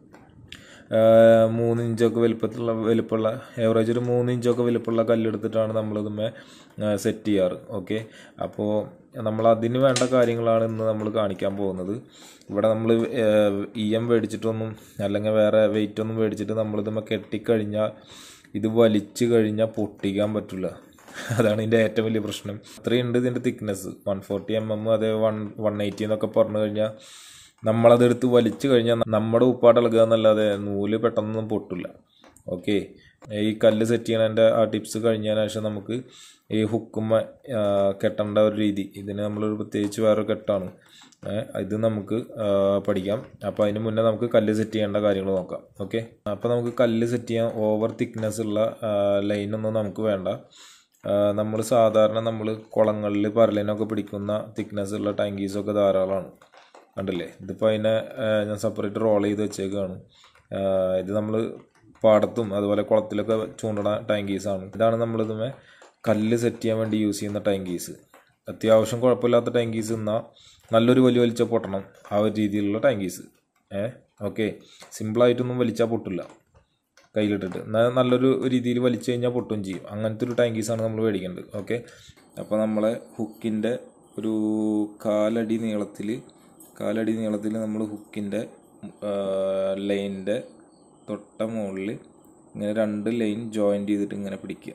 ആ, മൂന്ന് ഇഞ്ചൊക്കെ വലുപ്പത്തിലുള്ള വലുപ്പമുള്ള ഏവറേജ് ഒരു മൂന്ന് ഇഞ്ചൊക്കെ വലുപ്പമുള്ള കല്ലെടുത്തിട്ടാണ് നമ്മളിതുമേ സെറ്റ് ചെയ്യാറ് ഓക്കെ അപ്പോൾ നമ്മൾ അതിന് വേണ്ട കാര്യങ്ങളാണ് ഇന്ന് നമ്മൾ കാണിക്കാൻ പോകുന്നത് ഇവിടെ നമ്മൾ ഇ എം മേടിച്ചിട്ടൊന്നും അല്ലെങ്കിൽ വേറെ വെയിറ്റ് ഒന്നും മേടിച്ചിട്ട് നമ്മളിതുമേ കെട്ടിക്കഴിഞ്ഞാൽ ഇത് വലിച്ചു കഴിഞ്ഞാൽ പൊട്ടിക്കാൻ പറ്റില്ല അതാണ് ഇതിൻ്റെ ഏറ്റവും വലിയ പ്രശ്നം അത്രയുണ്ട് ഇതിൻ്റെ thickness one forty M M അതേ വൺ വൺ എയ്റ്റി എന്നൊക്കെ പറഞ്ഞു കഴിഞ്ഞാൽ നമ്മളതെടുത്ത് വലിച്ചു കഴിഞ്ഞാൽ നമ്മുടെ ഉപ്പാട് ഇളകുക എന്നല്ലാതെ നൂല് പെട്ടെന്നൊന്നും പൊട്ടില്ല ഓക്കെ ഈ കല്ല് സെറ്റ് ചെയ്യണതിൻ്റെ ആ ടിപ്സ് കഴിഞ്ഞതിന് ശേഷം നമുക്ക് ഈ ഹുക്കുമ്മ ആ, കെട്ടേണ്ട ഒരു രീതി ഇതിന് നമ്മളൊരു പ്രത്യേകിച്ച് വേറൊരു കെട്ടാണ് ഏ, ഇത് നമുക്ക് ആ, പഠിക്കാം അപ്പോൾ അതിന് മുന്നേ നമുക്ക് കല്ല് സെറ്റ് ചെയ്യേണ്ട കാര്യങ്ങൾ നോക്കാം ഓക്കെ അപ്പോൾ നമുക്ക് കല്ല് സെറ്റ് ചെയ്യാൻ ഓവർ തിക്നെസ് ഉള്ള ലൈനൊന്നും നമുക്ക് വേണ്ട നമ്മൾ സാധാരണ നമ്മൾ കുളങ്ങളിൽ പരലിനൊക്കെ പിടിക്കുന്ന തിക്നെസ് ഉള്ള ടാങ്കീസൊക്കെ ധാരാളമാണ് കണ്ടില്ലേ ഇതിപ്പോൾ അതിനെ ആ, ഞാൻ സെപ്പറേറ്റ് റോൾ ചെയ്ത് വെച്ചേക്കാണ് ആ, ഇത് നമ്മൾ പാടത്തും അതുപോലെ കുളത്തിലൊക്കെ ചൂണ്ടണ ടാങ്കീസാണ് ഇതാണ് നമ്മളിതുമേ കല്ല് സെറ്റ് ചെയ്യാൻ വേണ്ടി യൂസ് ചെയ്യുന്ന ടാങ്കീസ് അത്യാവശ്യം കുഴപ്പമില്ലാത്ത ടാങ്കീസ് എന്നാൽ നല്ലൊരു വലിയ വലിച്ച പൊട്ടണം ആ ഒരു രീതിയിലുള്ള ടാങ്കീസ് ഏ ഓക്കെ സിമ്പിളായിട്ടൊന്നും വലിച്ചാൽ പൊട്ടില്ല കയ്യിലിട്ടിട്ട് എന്നാൽ നല്ലൊരു രീതിയിൽ വലിച്ചു കഴിഞ്ഞാൽ പൊട്ടും ചെയ്യും അങ്ങനത്തെ ഒരു ടാങ്കീസാണ് നമ്മൾ മേടിക്കേണ്ടത് ഓക്കെ അപ്പോൾ നമ്മളെ ഹുക്കിൻ്റെ ഒരു കാലടി നീളത്തിൽ കാലടി നീളത്തിൽ നമ്മൾ ഹുക്കിൻ്റെ ലൈനിൻ്റെ തൊട്ട മുകളിൽ ഇങ്ങനെ രണ്ട് ലൈൻ ജോയിൻ്റ് ചെയ്തിട്ട് ഇങ്ങനെ പിടിക്കുക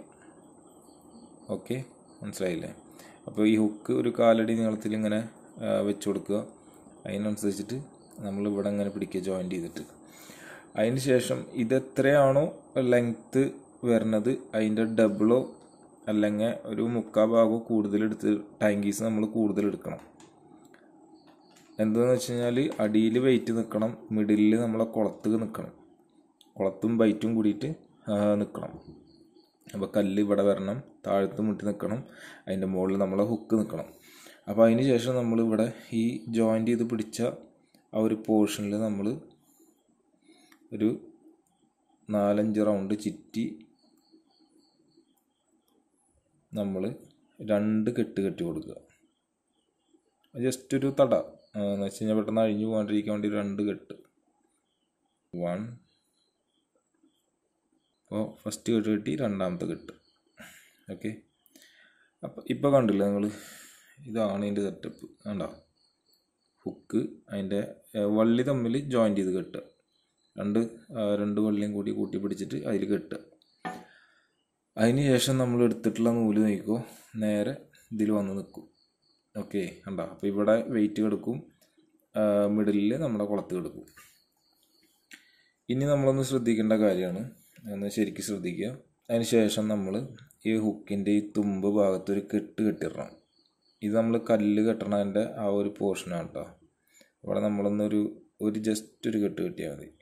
ഓക്കെ മനസ്സിലായില്ലേ അപ്പോൾ ഈ ഹുക്ക് ഒരു കാലടി നീളത്തിൽ ഇങ്ങനെ വെച്ച് കൊടുക്കുക അതിനനുസരിച്ചിട്ട് നമ്മൾ ഇവിടെ ഇങ്ങനെ പിടിക്കുക ജോയിൻ്റ് ചെയ്തിട്ട് അതിന് ശേഷം ഇത് എത്രയാണോ ലെങ്ത്ത് വരുന്നത് അതിൻ്റെ ഡബിളോ അല്ലെങ്കിൽ ഒരു മുക്കാ ഭാഗമോ കൂടുതലെടുത്ത് ടാങ്കീസ് നമ്മൾ കൂടുതൽ എടുക്കണം എന്താണെന്ന് വെച്ച് കഴിഞ്ഞാൽ അടിയിൽ വെയിറ്റ് നിൽക്കണം മിഡിലിൽ നമ്മളെ കുളത്ത് നിൽക്കണം കുളത്തും ബൈറ്റും കൂടിയിട്ട് നിൽക്കണം അപ്പോൾ കല്ല് ഇവിടെ വരണം താഴത്ത് മുട്ടി നിൽക്കണം അതിൻ്റെ മുകളിൽ നമ്മളെ ഹുക്ക് നിൽക്കണം അപ്പോൾ അതിന് ശേഷം നമ്മൾ ഇവിടെ ഈ ജോയിൻ്റ് ചെയ്ത് പിടിച്ച ആ ഒരു പോർഷനിൽ നമ്മൾ ഒരു നാലഞ്ച് റൗണ്ട് ചുറ്റി നമ്മൾ രണ്ട് കെട്ട് കെട്ടി കൊടുക്കുക ജസ്റ്റ് ഒരു തട ആ, എന്ന് വെച്ച് കഴിഞ്ഞാൽ പെട്ടെന്ന് അഴിഞ്ഞു പോകാണ്ടിരിക്കാൻ വേണ്ടി രണ്ട് കെട്ട് വൺ അപ്പോൾ ഫസ്റ്റ് കെട്ട് കിട്ടി രണ്ടാമത്തെ കെട്ട് ഓക്കെ അപ്പോൾ ഇപ്പോൾ കണ്ടില്ലേ നിങ്ങൾ ഇതാണ് ഇതിൻ്റെ സെറ്റപ്പ് കണ്ടോ ഹുക്ക് അതിൻ്റെ ഏ, വള്ളി തമ്മിൽ ജോയിൻ്റ് ചെയ്ത് കെട്ടുക രണ്ട് ആ, രണ്ട് വള്ളിയും കൂടി കൂട്ടി പിടിച്ചിട്ട് അതിൽ കെട്ടുക അതിന് ശേഷം നമ്മൾ എടുത്തിട്ടുള്ള നൂല് നീക്കോ നേരെ ഇതിൽ വന്ന് നിൽക്കും ഓക്കെ കണ്ടോ അപ്പോൾ ഇവിടെ വെയിറ്റ് കിടക്കും മിഡിലിൽ നമ്മുടെ കുളത്ത് കിടക്കും ഇനി നമ്മളൊന്ന് ശ്രദ്ധിക്കേണ്ട കാര്യമാണ് ഒന്ന് ശരിക്കും ശ്രദ്ധിക്കുക അതിന് ശേഷം നമ്മൾ ഈ ഹുക്കിൻ്റെ ഈ തുമ്പ് ഭാഗത്തൊരു കെട്ട് കെട്ടിടണം ഇത് നമ്മൾ കല്ല് കെട്ടണതിൻ്റെ ആ ഒരു പോർഷനാണ് കേട്ടോ അവിടെ നമ്മളൊന്നൊരു ഒരു ജസ്റ്റ് ഒരു കെട്ട് കെട്ടിയാൽ മതി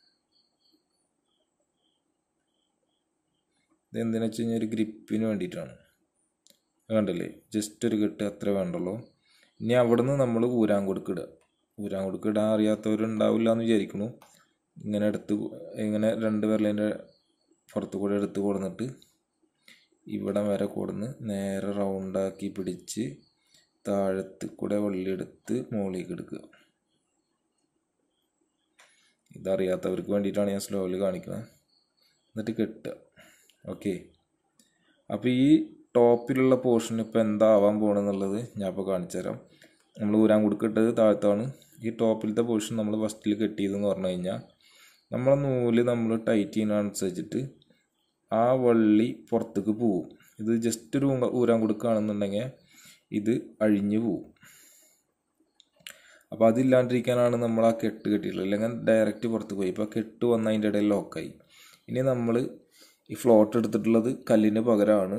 ഇത് എന്തിനാ വെച്ച് കഴിഞ്ഞാൽ ഒരു ഗ്രിപ്പിന് വേണ്ടിയിട്ടാണ് കണ്ടില്ലേ ജസ്റ്റ് ഒരു കെട്ട് അത്ര വേണ്ടുള്ളൂ ഇനി അവിടുന്ന് നമ്മൾ ഊരാൻ കൊടുക്കിടുക ഊരാൻ കൊടുക്കിടാൻ അറിയാത്തവരുണ്ടാവില്ല എന്ന് വിചാരിക്കുന്നു ഇങ്ങനെ എടുത്ത് ഇങ്ങനെ രണ്ട് വിരലിൻ്റെ പുറത്ത് കൂടെ എടുത്ത് കൊടുന്നിട്ട് ഇവിടം വരെ കൊടുന്ന് നേരെ റൗണ്ടാക്കി പിടിച്ച് താഴത്ത് കൂടെ വള്ളിയെടുത്ത് മുകളിലേക്ക് എടുക്കുക ഇതറിയാത്തവർക്ക് വേണ്ടിയിട്ടാണ് ഞാൻ സ്ലോയിൽ കാണിക്കുന്നത് എന്നിട്ട് കെട്ടുക ഓക്കെ അപ്പോൾ ഈ ടോപ്പിലുള്ള പോർഷൻ ഇപ്പോൾ എന്താവാൻ പോകണമെന്നുള്ളത് ഞാൻ ഇപ്പോൾ കാണിച്ചു തരാം നമ്മൾ ഊരാൻ കൊടുക്കിട്ടത് താഴത്താണ് ഈ ടോപ്പിലത്തെ പോർഷൻ നമ്മൾ ഫസ്റ്റിൽ കെട്ടിയതെന്ന് പറഞ്ഞു കഴിഞ്ഞാൽ നമ്മളെ നൂല് നമ്മൾ ടൈറ്റ് ചെയ്യുന്നതനുസരിച്ചിട്ട് ആ വള്ളി പുറത്തേക്ക് പോവും ഇത് ജസ്റ്റ് ഒരു ഊരാൻ കൊടുക്കുകയാണെന്നുണ്ടെങ്കിൽ ഇത് അഴിഞ്ഞു പോവും അപ്പോൾ അതില്ലാണ്ടിരിക്കാനാണ് നമ്മൾ ആ കെട്ട് കെട്ടിയിട്ടുള്ളത് അല്ലെങ്കിൽ ഡയറക്റ്റ് പുറത്ത് പോയി ഇപ്പോൾ കെട്ട് വന്ന് അതിൻ്റെ ഇടയിൽ ലോക്കായി ഇനി നമ്മൾ ഈ ഫ്ലോട്ട് എടുത്തിട്ടുള്ളത് കല്ലിന് പകരമാണ്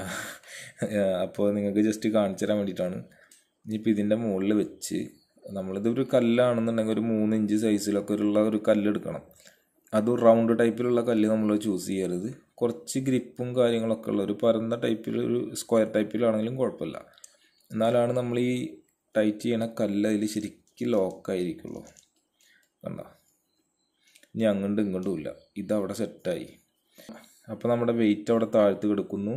അപ്പോൾ നിങ്ങൾക്ക് ജസ്റ്റ് കാണിച്ചു തരാൻ വേണ്ടിയിട്ടാണ് ഇനിയിപ്പോൾ ഇതിൻ്റെ മുകളിൽ വെച്ച് നമ്മളിത് ഒരു കല്ലാണെന്നുണ്ടെങ്കിൽ ഒരു മൂന്ന് ഇഞ്ച് സൈസിലൊക്കെ ഉള്ള ഒരു കല്ല് എടുക്കണം അത് റൗണ്ട് ടൈപ്പിലുള്ള കല്ല് നമ്മൾ ചൂസ് ചെയ്യരുത് കുറച്ച് ഗ്രിപ്പും കാര്യങ്ങളൊക്കെ ഉള്ള ഒരു പരന്ന ടൈപ്പിൽ ഒരു സ്ക്വയർ ടൈപ്പിലാണെങ്കിലും കുഴപ്പമില്ല എന്നാലാണ് നമ്മൾ ഈ ടൈറ്റ് ചെയ്യണ കല്ല് അതിൽ ശരിക്കും ലോക്കായിരിക്കുള്ളൂ കണ്ട ഇനി അങ്ങോട്ടും ഇങ്ങോട്ടും ഇല്ല ഇതവിടെ സെറ്റായി അപ്പോൾ നമ്മുടെ വെയിറ്റ് അവിടെ താഴ്ത്ത് കിടക്കുന്നു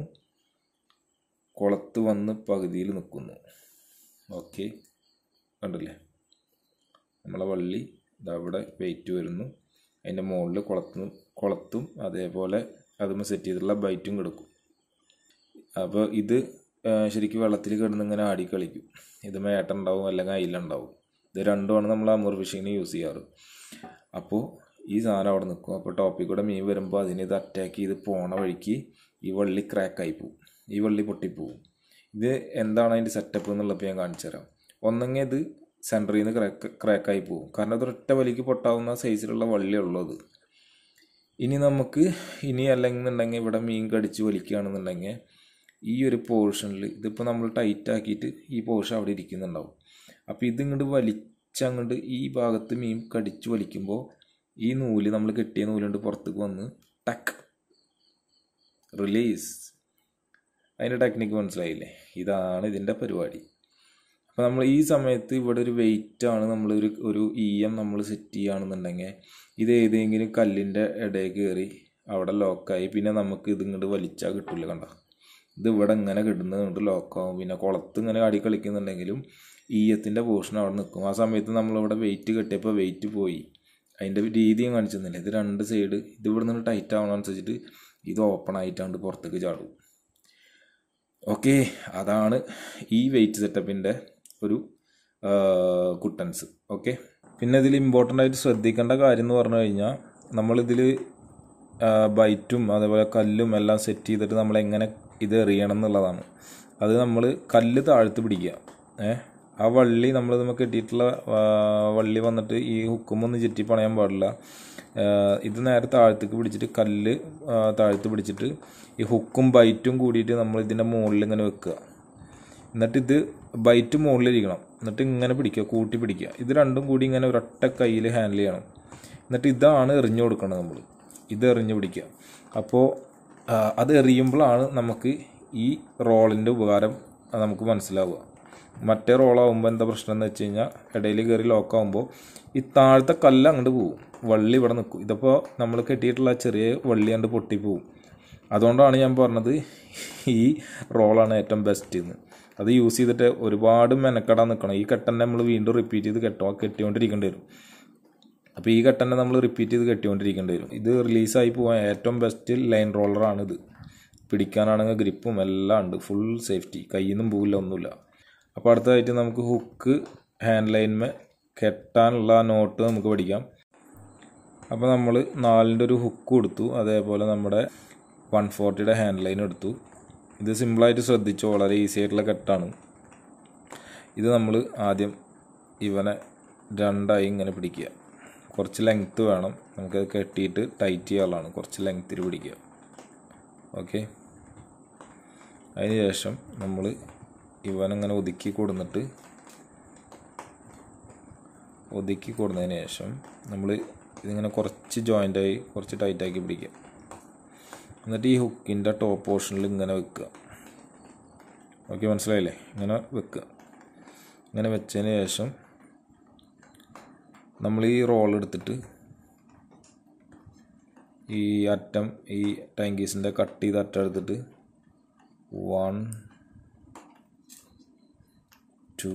കുളത്ത് വന്ന് പകുതിയിൽ നിൽക്കുന്നു ഓക്കെ കണ്ടില്ലേ നമ്മളെ വള്ളി ഇതവിടെ വെയിറ്റ് വരുന്നു അതിൻ്റെ മുകളിൽ കുളത്തും കുളത്തും അതേപോലെ അതുമ്പോൾ സെറ്റ് ചെയ്തിട്ടുള്ള ബൈറ്റും കിടക്കും അപ്പോൾ ഇത് ശരിക്കും വെള്ളത്തിൽ കിടന്ന് ഇങ്ങനെ ആടി കളിക്കും ഇത് മേട്ടുണ്ടാവും അല്ലെങ്കിൽ അയിലുണ്ടാവും ഇത് രണ്ടുമാണ് നമ്മൾ അമൂർ ഫിഷിങ്ങിന് യൂസ് ചെയ്യാറ് അപ്പോൾ ഈ സാധനം അവിടെ നിൽക്കും അപ്പോൾ ടോപ്പിൽ കൂടെ മീൻ വരുമ്പോൾ അതിന് ഇത് അറ്റാക്ക് ചെയ്ത് പോണ വഴിക്ക് ഈ വള്ളി ക്രാക്കായി പോവും ഈ വള്ളി പൊട്ടിപ്പോവും ഇത് എന്താണ് അതിൻ്റെ സെറ്റപ്പ് എന്നുള്ളപ്പോൾ ഞാൻ കാണിച്ചു തരാം ഒന്നെങ്കിൽ ഇത് സെൻറ്ററിൽ നിന്ന് ക്രാക്ക് ക്രാക്കായി പോകും കാരണം അത് ഒറ്റ വലിക്ക് പൊട്ടാവുന്ന സൈസിലുള്ള വള്ളി ഉള്ളത് ഇനി നമുക്ക് ഇനി അല്ലെന്നുണ്ടെങ്കിൽ ഇവിടെ മീൻ കടിച്ച് വലിക്കുകയാണെന്നുണ്ടെങ്കിൽ ഈ ഒരു പോർഷനിൽ ഇതിപ്പോൾ നമ്മൾ ടൈറ്റ് ആക്കിയിട്ട് ഈ പോർഷൻ അവിടെ ഇരിക്കുന്നുണ്ടാവും അപ്പോൾ ഇതിങ്ങോട്ട് വലിച്ചങ്ങോട്ട് ഈ ഭാഗത്ത് മീൻ കടിച്ച് വലിക്കുമ്പോൾ ഈ നൂല് നമ്മൾ കെട്ടിയ നൂലുകൊണ്ട് പുറത്തേക്ക് വന്ന് ടക്ക് റിലീസ് അതിൻ്റെ ടെക്നിക്ക് മനസ്സിലായില്ലേ ഇതാണ് ഇതിൻ്റെ പരിപാടി അപ്പോൾ നമ്മൾ ഈ സമയത്ത് ഇവിടെ ഒരു വെയിറ്റ് ആണ് നമ്മൾ ഒരു ഒരു ഇ എം നമ്മൾ സെറ്റ് ചെയ്യുകയാണെന്നുണ്ടെങ്കിൽ ഇത് ഏതെങ്കിലും കല്ലിൻ്റെ ഇടയിൽ കയറി അവിടെ ലോക്കായി പിന്നെ നമുക്ക് ഇത് ഇങ്ങോട്ട് വലിച്ചാൽ കിട്ടില്ല കണ്ട ഇത് ഇവിടെ ഇങ്ങനെ കിട്ടുന്നത് കൊണ്ട് ലോക്കാവും പിന്നെ കുളത്ത് ഇങ്ങനെ ആടി കളിക്കുന്നുണ്ടെങ്കിലും ഈയത്തിൻ്റെ പോർഷൻ അവിടെ നിൽക്കും ആ സമയത്ത് നമ്മളിവിടെ വെയിറ്റ് കെട്ടിയപ്പോൾ വെയിറ്റ് പോയി അതിൻ്റെ രീതിയും കാണിച്ചു തന്നില്ല ഇത് രണ്ട് സൈഡ് ഇത് ഇവിടെ നിന്ന് ടൈറ്റ് ആവണമനുസരിച്ചിട്ട് ഇത് ഓപ്പൺ ആയിട്ടാണ്ട് പുറത്തേക്ക് ചാടും ഓക്കെ അതാണ് ഈ വെയിറ്റ് സെറ്റപ്പിൻ്റെ ഒരു കുട്ടൻസ് ഓക്കെ പിന്നെ ഇതിൽ ഇമ്പോർട്ടൻ്റ് ആയിട്ട് ശ്രദ്ധിക്കേണ്ട കാര്യം എന്ന് പറഞ്ഞു കഴിഞ്ഞാൽ നമ്മളിതിൽ ബൈറ്റും അതേപോലെ കല്ലും എല്ലാം സെറ്റ് ചെയ്തിട്ട് നമ്മൾ എങ്ങനെ ഇത് എറിയണം എന്നുള്ളതാണ് അത് നമ്മൾ കല്ല് താഴ്ത്ത് പിടിക്കുക ഏ ആ വള്ളി നമ്മൾ നമുക്ക് കെട്ടിയിട്ടുള്ള വള്ളി വന്നിട്ട് ഈ ഹുക്കുമൊന്നും ചുറ്റി പണയാൻ പാടില്ല ഇത് നേരെ താഴത്തേക്ക് പിടിച്ചിട്ട് കല്ല് താഴ്ത്ത് പിടിച്ചിട്ട് ഈ ഹുക്കും ബൈറ്റും കൂടിയിട്ട് നമ്മൾ ഇതിൻ്റെ മുകളിൽ ഇങ്ങനെ വെക്കുക എന്നിട്ട് ഇത് ബൈറ്റ് മുകളിലിരിക്കണം എന്നിട്ട് ഇങ്ങനെ പിടിക്കുക കൂട്ടി പിടിക്കുക ഇത് രണ്ടും കൂടി ഇങ്ങനെ ഒരൊറ്റ കയ്യിൽ ഹാൻഡിൽ ചെയ്യണം എന്നിട്ട് ഇതാണ് എറിഞ്ഞു കൊടുക്കണം നമ്മൾ ഇത് എറിഞ്ഞു പിടിക്കുക അപ്പോൾ അത് എറിയുമ്പോഴാണ് നമുക്ക് ഈ റോളിൻ്റെ ഉപകാരം നമുക്ക് മനസ്സിലാവുക മറ്റേ റോളാകുമ്പോൾ എന്താ പ്രശ്നം എന്ന് വെച്ച് കഴിഞ്ഞാൽ ഇടയിൽ കയറി ലോക്കാകുമ്പോൾ ഈ താഴത്തെ കല്ല് അങ്ങോട്ട് പോകും വള്ളി ഇവിടെ നിൽക്കും ഇതിപ്പോൾ നമ്മൾ കെട്ടിയിട്ടുള്ള ചെറിയ വള്ളി കണ്ട് പൊട്ടിപ്പോവും അതുകൊണ്ടാണ് ഞാൻ പറഞ്ഞത് ഈ റോളാണ് ഏറ്റവും ബെസ്റ്റ് എന്ന് അത് യൂസ് ചെയ്തിട്ട് ഒരുപാട് മെനക്കെടാൻ നിൽക്കണം ഈ കെട്ടന്നെ നമ്മൾ വീണ്ടും റിപ്പീറ്റ് ചെയ്ത് കെട്ടോ കെട്ടിക്കൊണ്ടിരിക്കേണ്ടി വരും അപ്പോൾ ഈ കെട്ടന്നെ നമ്മൾ റിപ്പീറ്റ് ചെയ്ത് കെട്ടിക്കൊണ്ടിരിക്കേണ്ടി വരും ഇത് റിലീസായി പോകാൻ ഏറ്റവും ബെസ്റ്റ് ലൈൻ റോളറാണിത് പിടിക്കാനാണെങ്കിൽ ഗ്രിപ്പും എല്ലാം ഉണ്ട് ഫുൾ സേഫ്റ്റി കയ്യിൽ നിന്നും പോവില്ല ഒന്നുമില്ല അപ്പോൾ അടുത്തതായിട്ട് നമുക്ക് ഹുക്ക് ഹാൻഡ് ലൈൻമേ കെട്ടാനുള്ള നോട്ട് നമുക്ക് പഠിക്കാം അപ്പോൾ നമ്മൾ നാലിൻ്റെ ഒരു ഹുക്ക് കൊടുത്തു അതേപോലെ നമ്മുടെ വൺ ഫോർട്ടിയുടെ ഹാൻഡ് ലൈൻ എടുത്തു ഇത് സിമ്പിളായിട്ട് ശ്രദ്ധിച്ചു വളരെ ഈസി ആയിട്ടുള്ള കെട്ടാണ് ഇത് നമ്മൾ ആദ്യം ഇവനെ രണ്ടായി ഇങ്ങനെ പിടിക്കുക കുറച്ച് ലെങ്ത്ത് വേണം നമുക്കത് കെട്ടിയിട്ട് ടൈറ്റ് ചെയ്യാനുള്ളതാണ് കുറച്ച് ലെങ്ത്തിൽ പിടിക്കുക ഓക്കെ അതിന് ശേഷം നമ്മൾ ഇവനങ്ങനെ ഒതുക്കി കൊടുന്നിട്ട് ഒതുക്കി കൊടുന്നതിന് ശേഷം നമ്മൾ ഇതിങ്ങനെ കുറച്ച് ജോയിൻ്റായി കുറച്ച് ടൈറ്റാക്കി പിടിക്കുക എന്നിട്ട് ഈ ഹുക്കിൻ്റെ ടോപ്പ് പോർഷനിൽ ഇങ്ങനെ വെക്കുക ഓക്കെ മനസ്സിലായില്ലേ ഇങ്ങനെ വെക്കുക ഇങ്ങനെ വെച്ചതിന് ശേഷം നമ്മൾ ഈ റോൾ എടുത്തിട്ട് ഈ അറ്റം ഈ ടാങ്കീസിൻ്റെ കട്ട് ചെയ്ത അറ്റം എടുത്തിട്ട് one two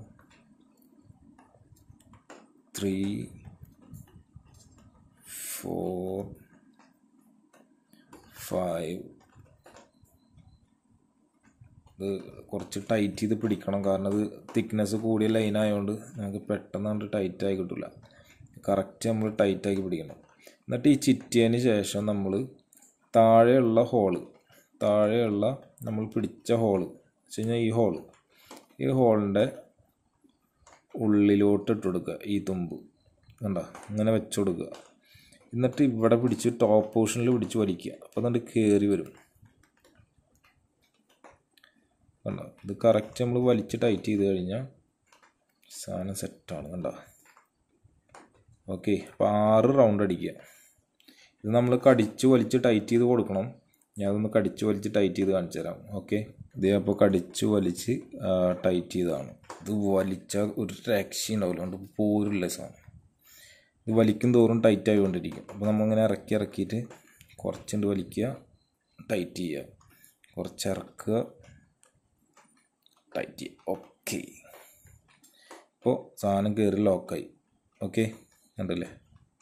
three four five ഇത് കുറച്ച് ടൈറ്റ് ചെയ്ത് പിടിക്കണം കാരണം ഇത് തിക്നെസ് കൂടിയ ലൈൻ ആയതുകൊണ്ട് നമുക്ക് പെട്ടെന്ന് കണ്ട് ടൈറ്റ് ആയി കിട്ടില്ല കറക്റ്റ് നമ്മൾ ടൈറ്റ് ആക്കി പിടിക്കണം എന്നിട്ട് ഈ ചിറ്റിയതിന് ശേഷം നമ്മൾ താഴെയുള്ള ഹോള് താഴെയുള്ള നമ്മൾ പിടിച്ച ഹോള് വെച്ച് കഴിഞ്ഞാൽ ഈ ഹോള് ഈ ഹോളിൻ്റെ ഉള്ളിലോട്ട് ഇട്ട് കൊടുക്കുക ഈ തുമ്പ് കണ്ട ഇങ്ങനെ വെച്ച് കൊടുക്കുക എന്നിട്ട് ഇവിടെ പിടിച്ച് ടോപ്പ് പോർഷനിൽ പിടിച്ച് വലിക്കുക അപ്പോൾ അതുകൊണ്ട് കയറി വരും കണ്ടോ ഇത് കറക്റ്റ് നമ്മൾ വലിച്ച് ടൈറ്റ് ചെയ്ത് കഴിഞ്ഞാൽ സാധനം സെറ്റാണ് കണ്ടോ ഓക്കെ അപ്പോൾ ആറ് റൗണ്ട് അടിക്കുക ഇത് നമ്മൾ കടിച്ച് വലിച്ച് ടൈറ്റ് ചെയ്ത് കൊടുക്കണം ഞാൻ അതൊന്ന് കടിച്ച് വലിച്ച് ടൈറ്റ് ചെയ്ത് കാണിച്ചു തരാം ഓക്കെ ഇത് അപ്പോൾ കടിച്ച് വലിച്ച് ടൈറ്റ് ചെയ്തതാണ് ഇത് വലിച്ച ഒരു രക്ഷ ഉണ്ടാവില്ല അതുകൊണ്ട് പോരില്ല സാധനം ഇത് വലിക്കും തോറും ടൈറ്റ് ആയിക്കൊണ്ടിരിക്കും അപ്പോൾ നമ്മളിങ്ങനെ ഇറക്കി ഇറക്കിയിട്ട് കുറച്ചുണ്ട് വലിക്കുക ടൈറ്റ് ചെയ്യുക കുറച്ച് ഇറക്കുക ടൈറ്റ് ചെയ്യുക ഓക്കെ ഇപ്പോൾ സാധനം കയറി ലോക്കായി ഓക്കെ കണ്ടല്ലേ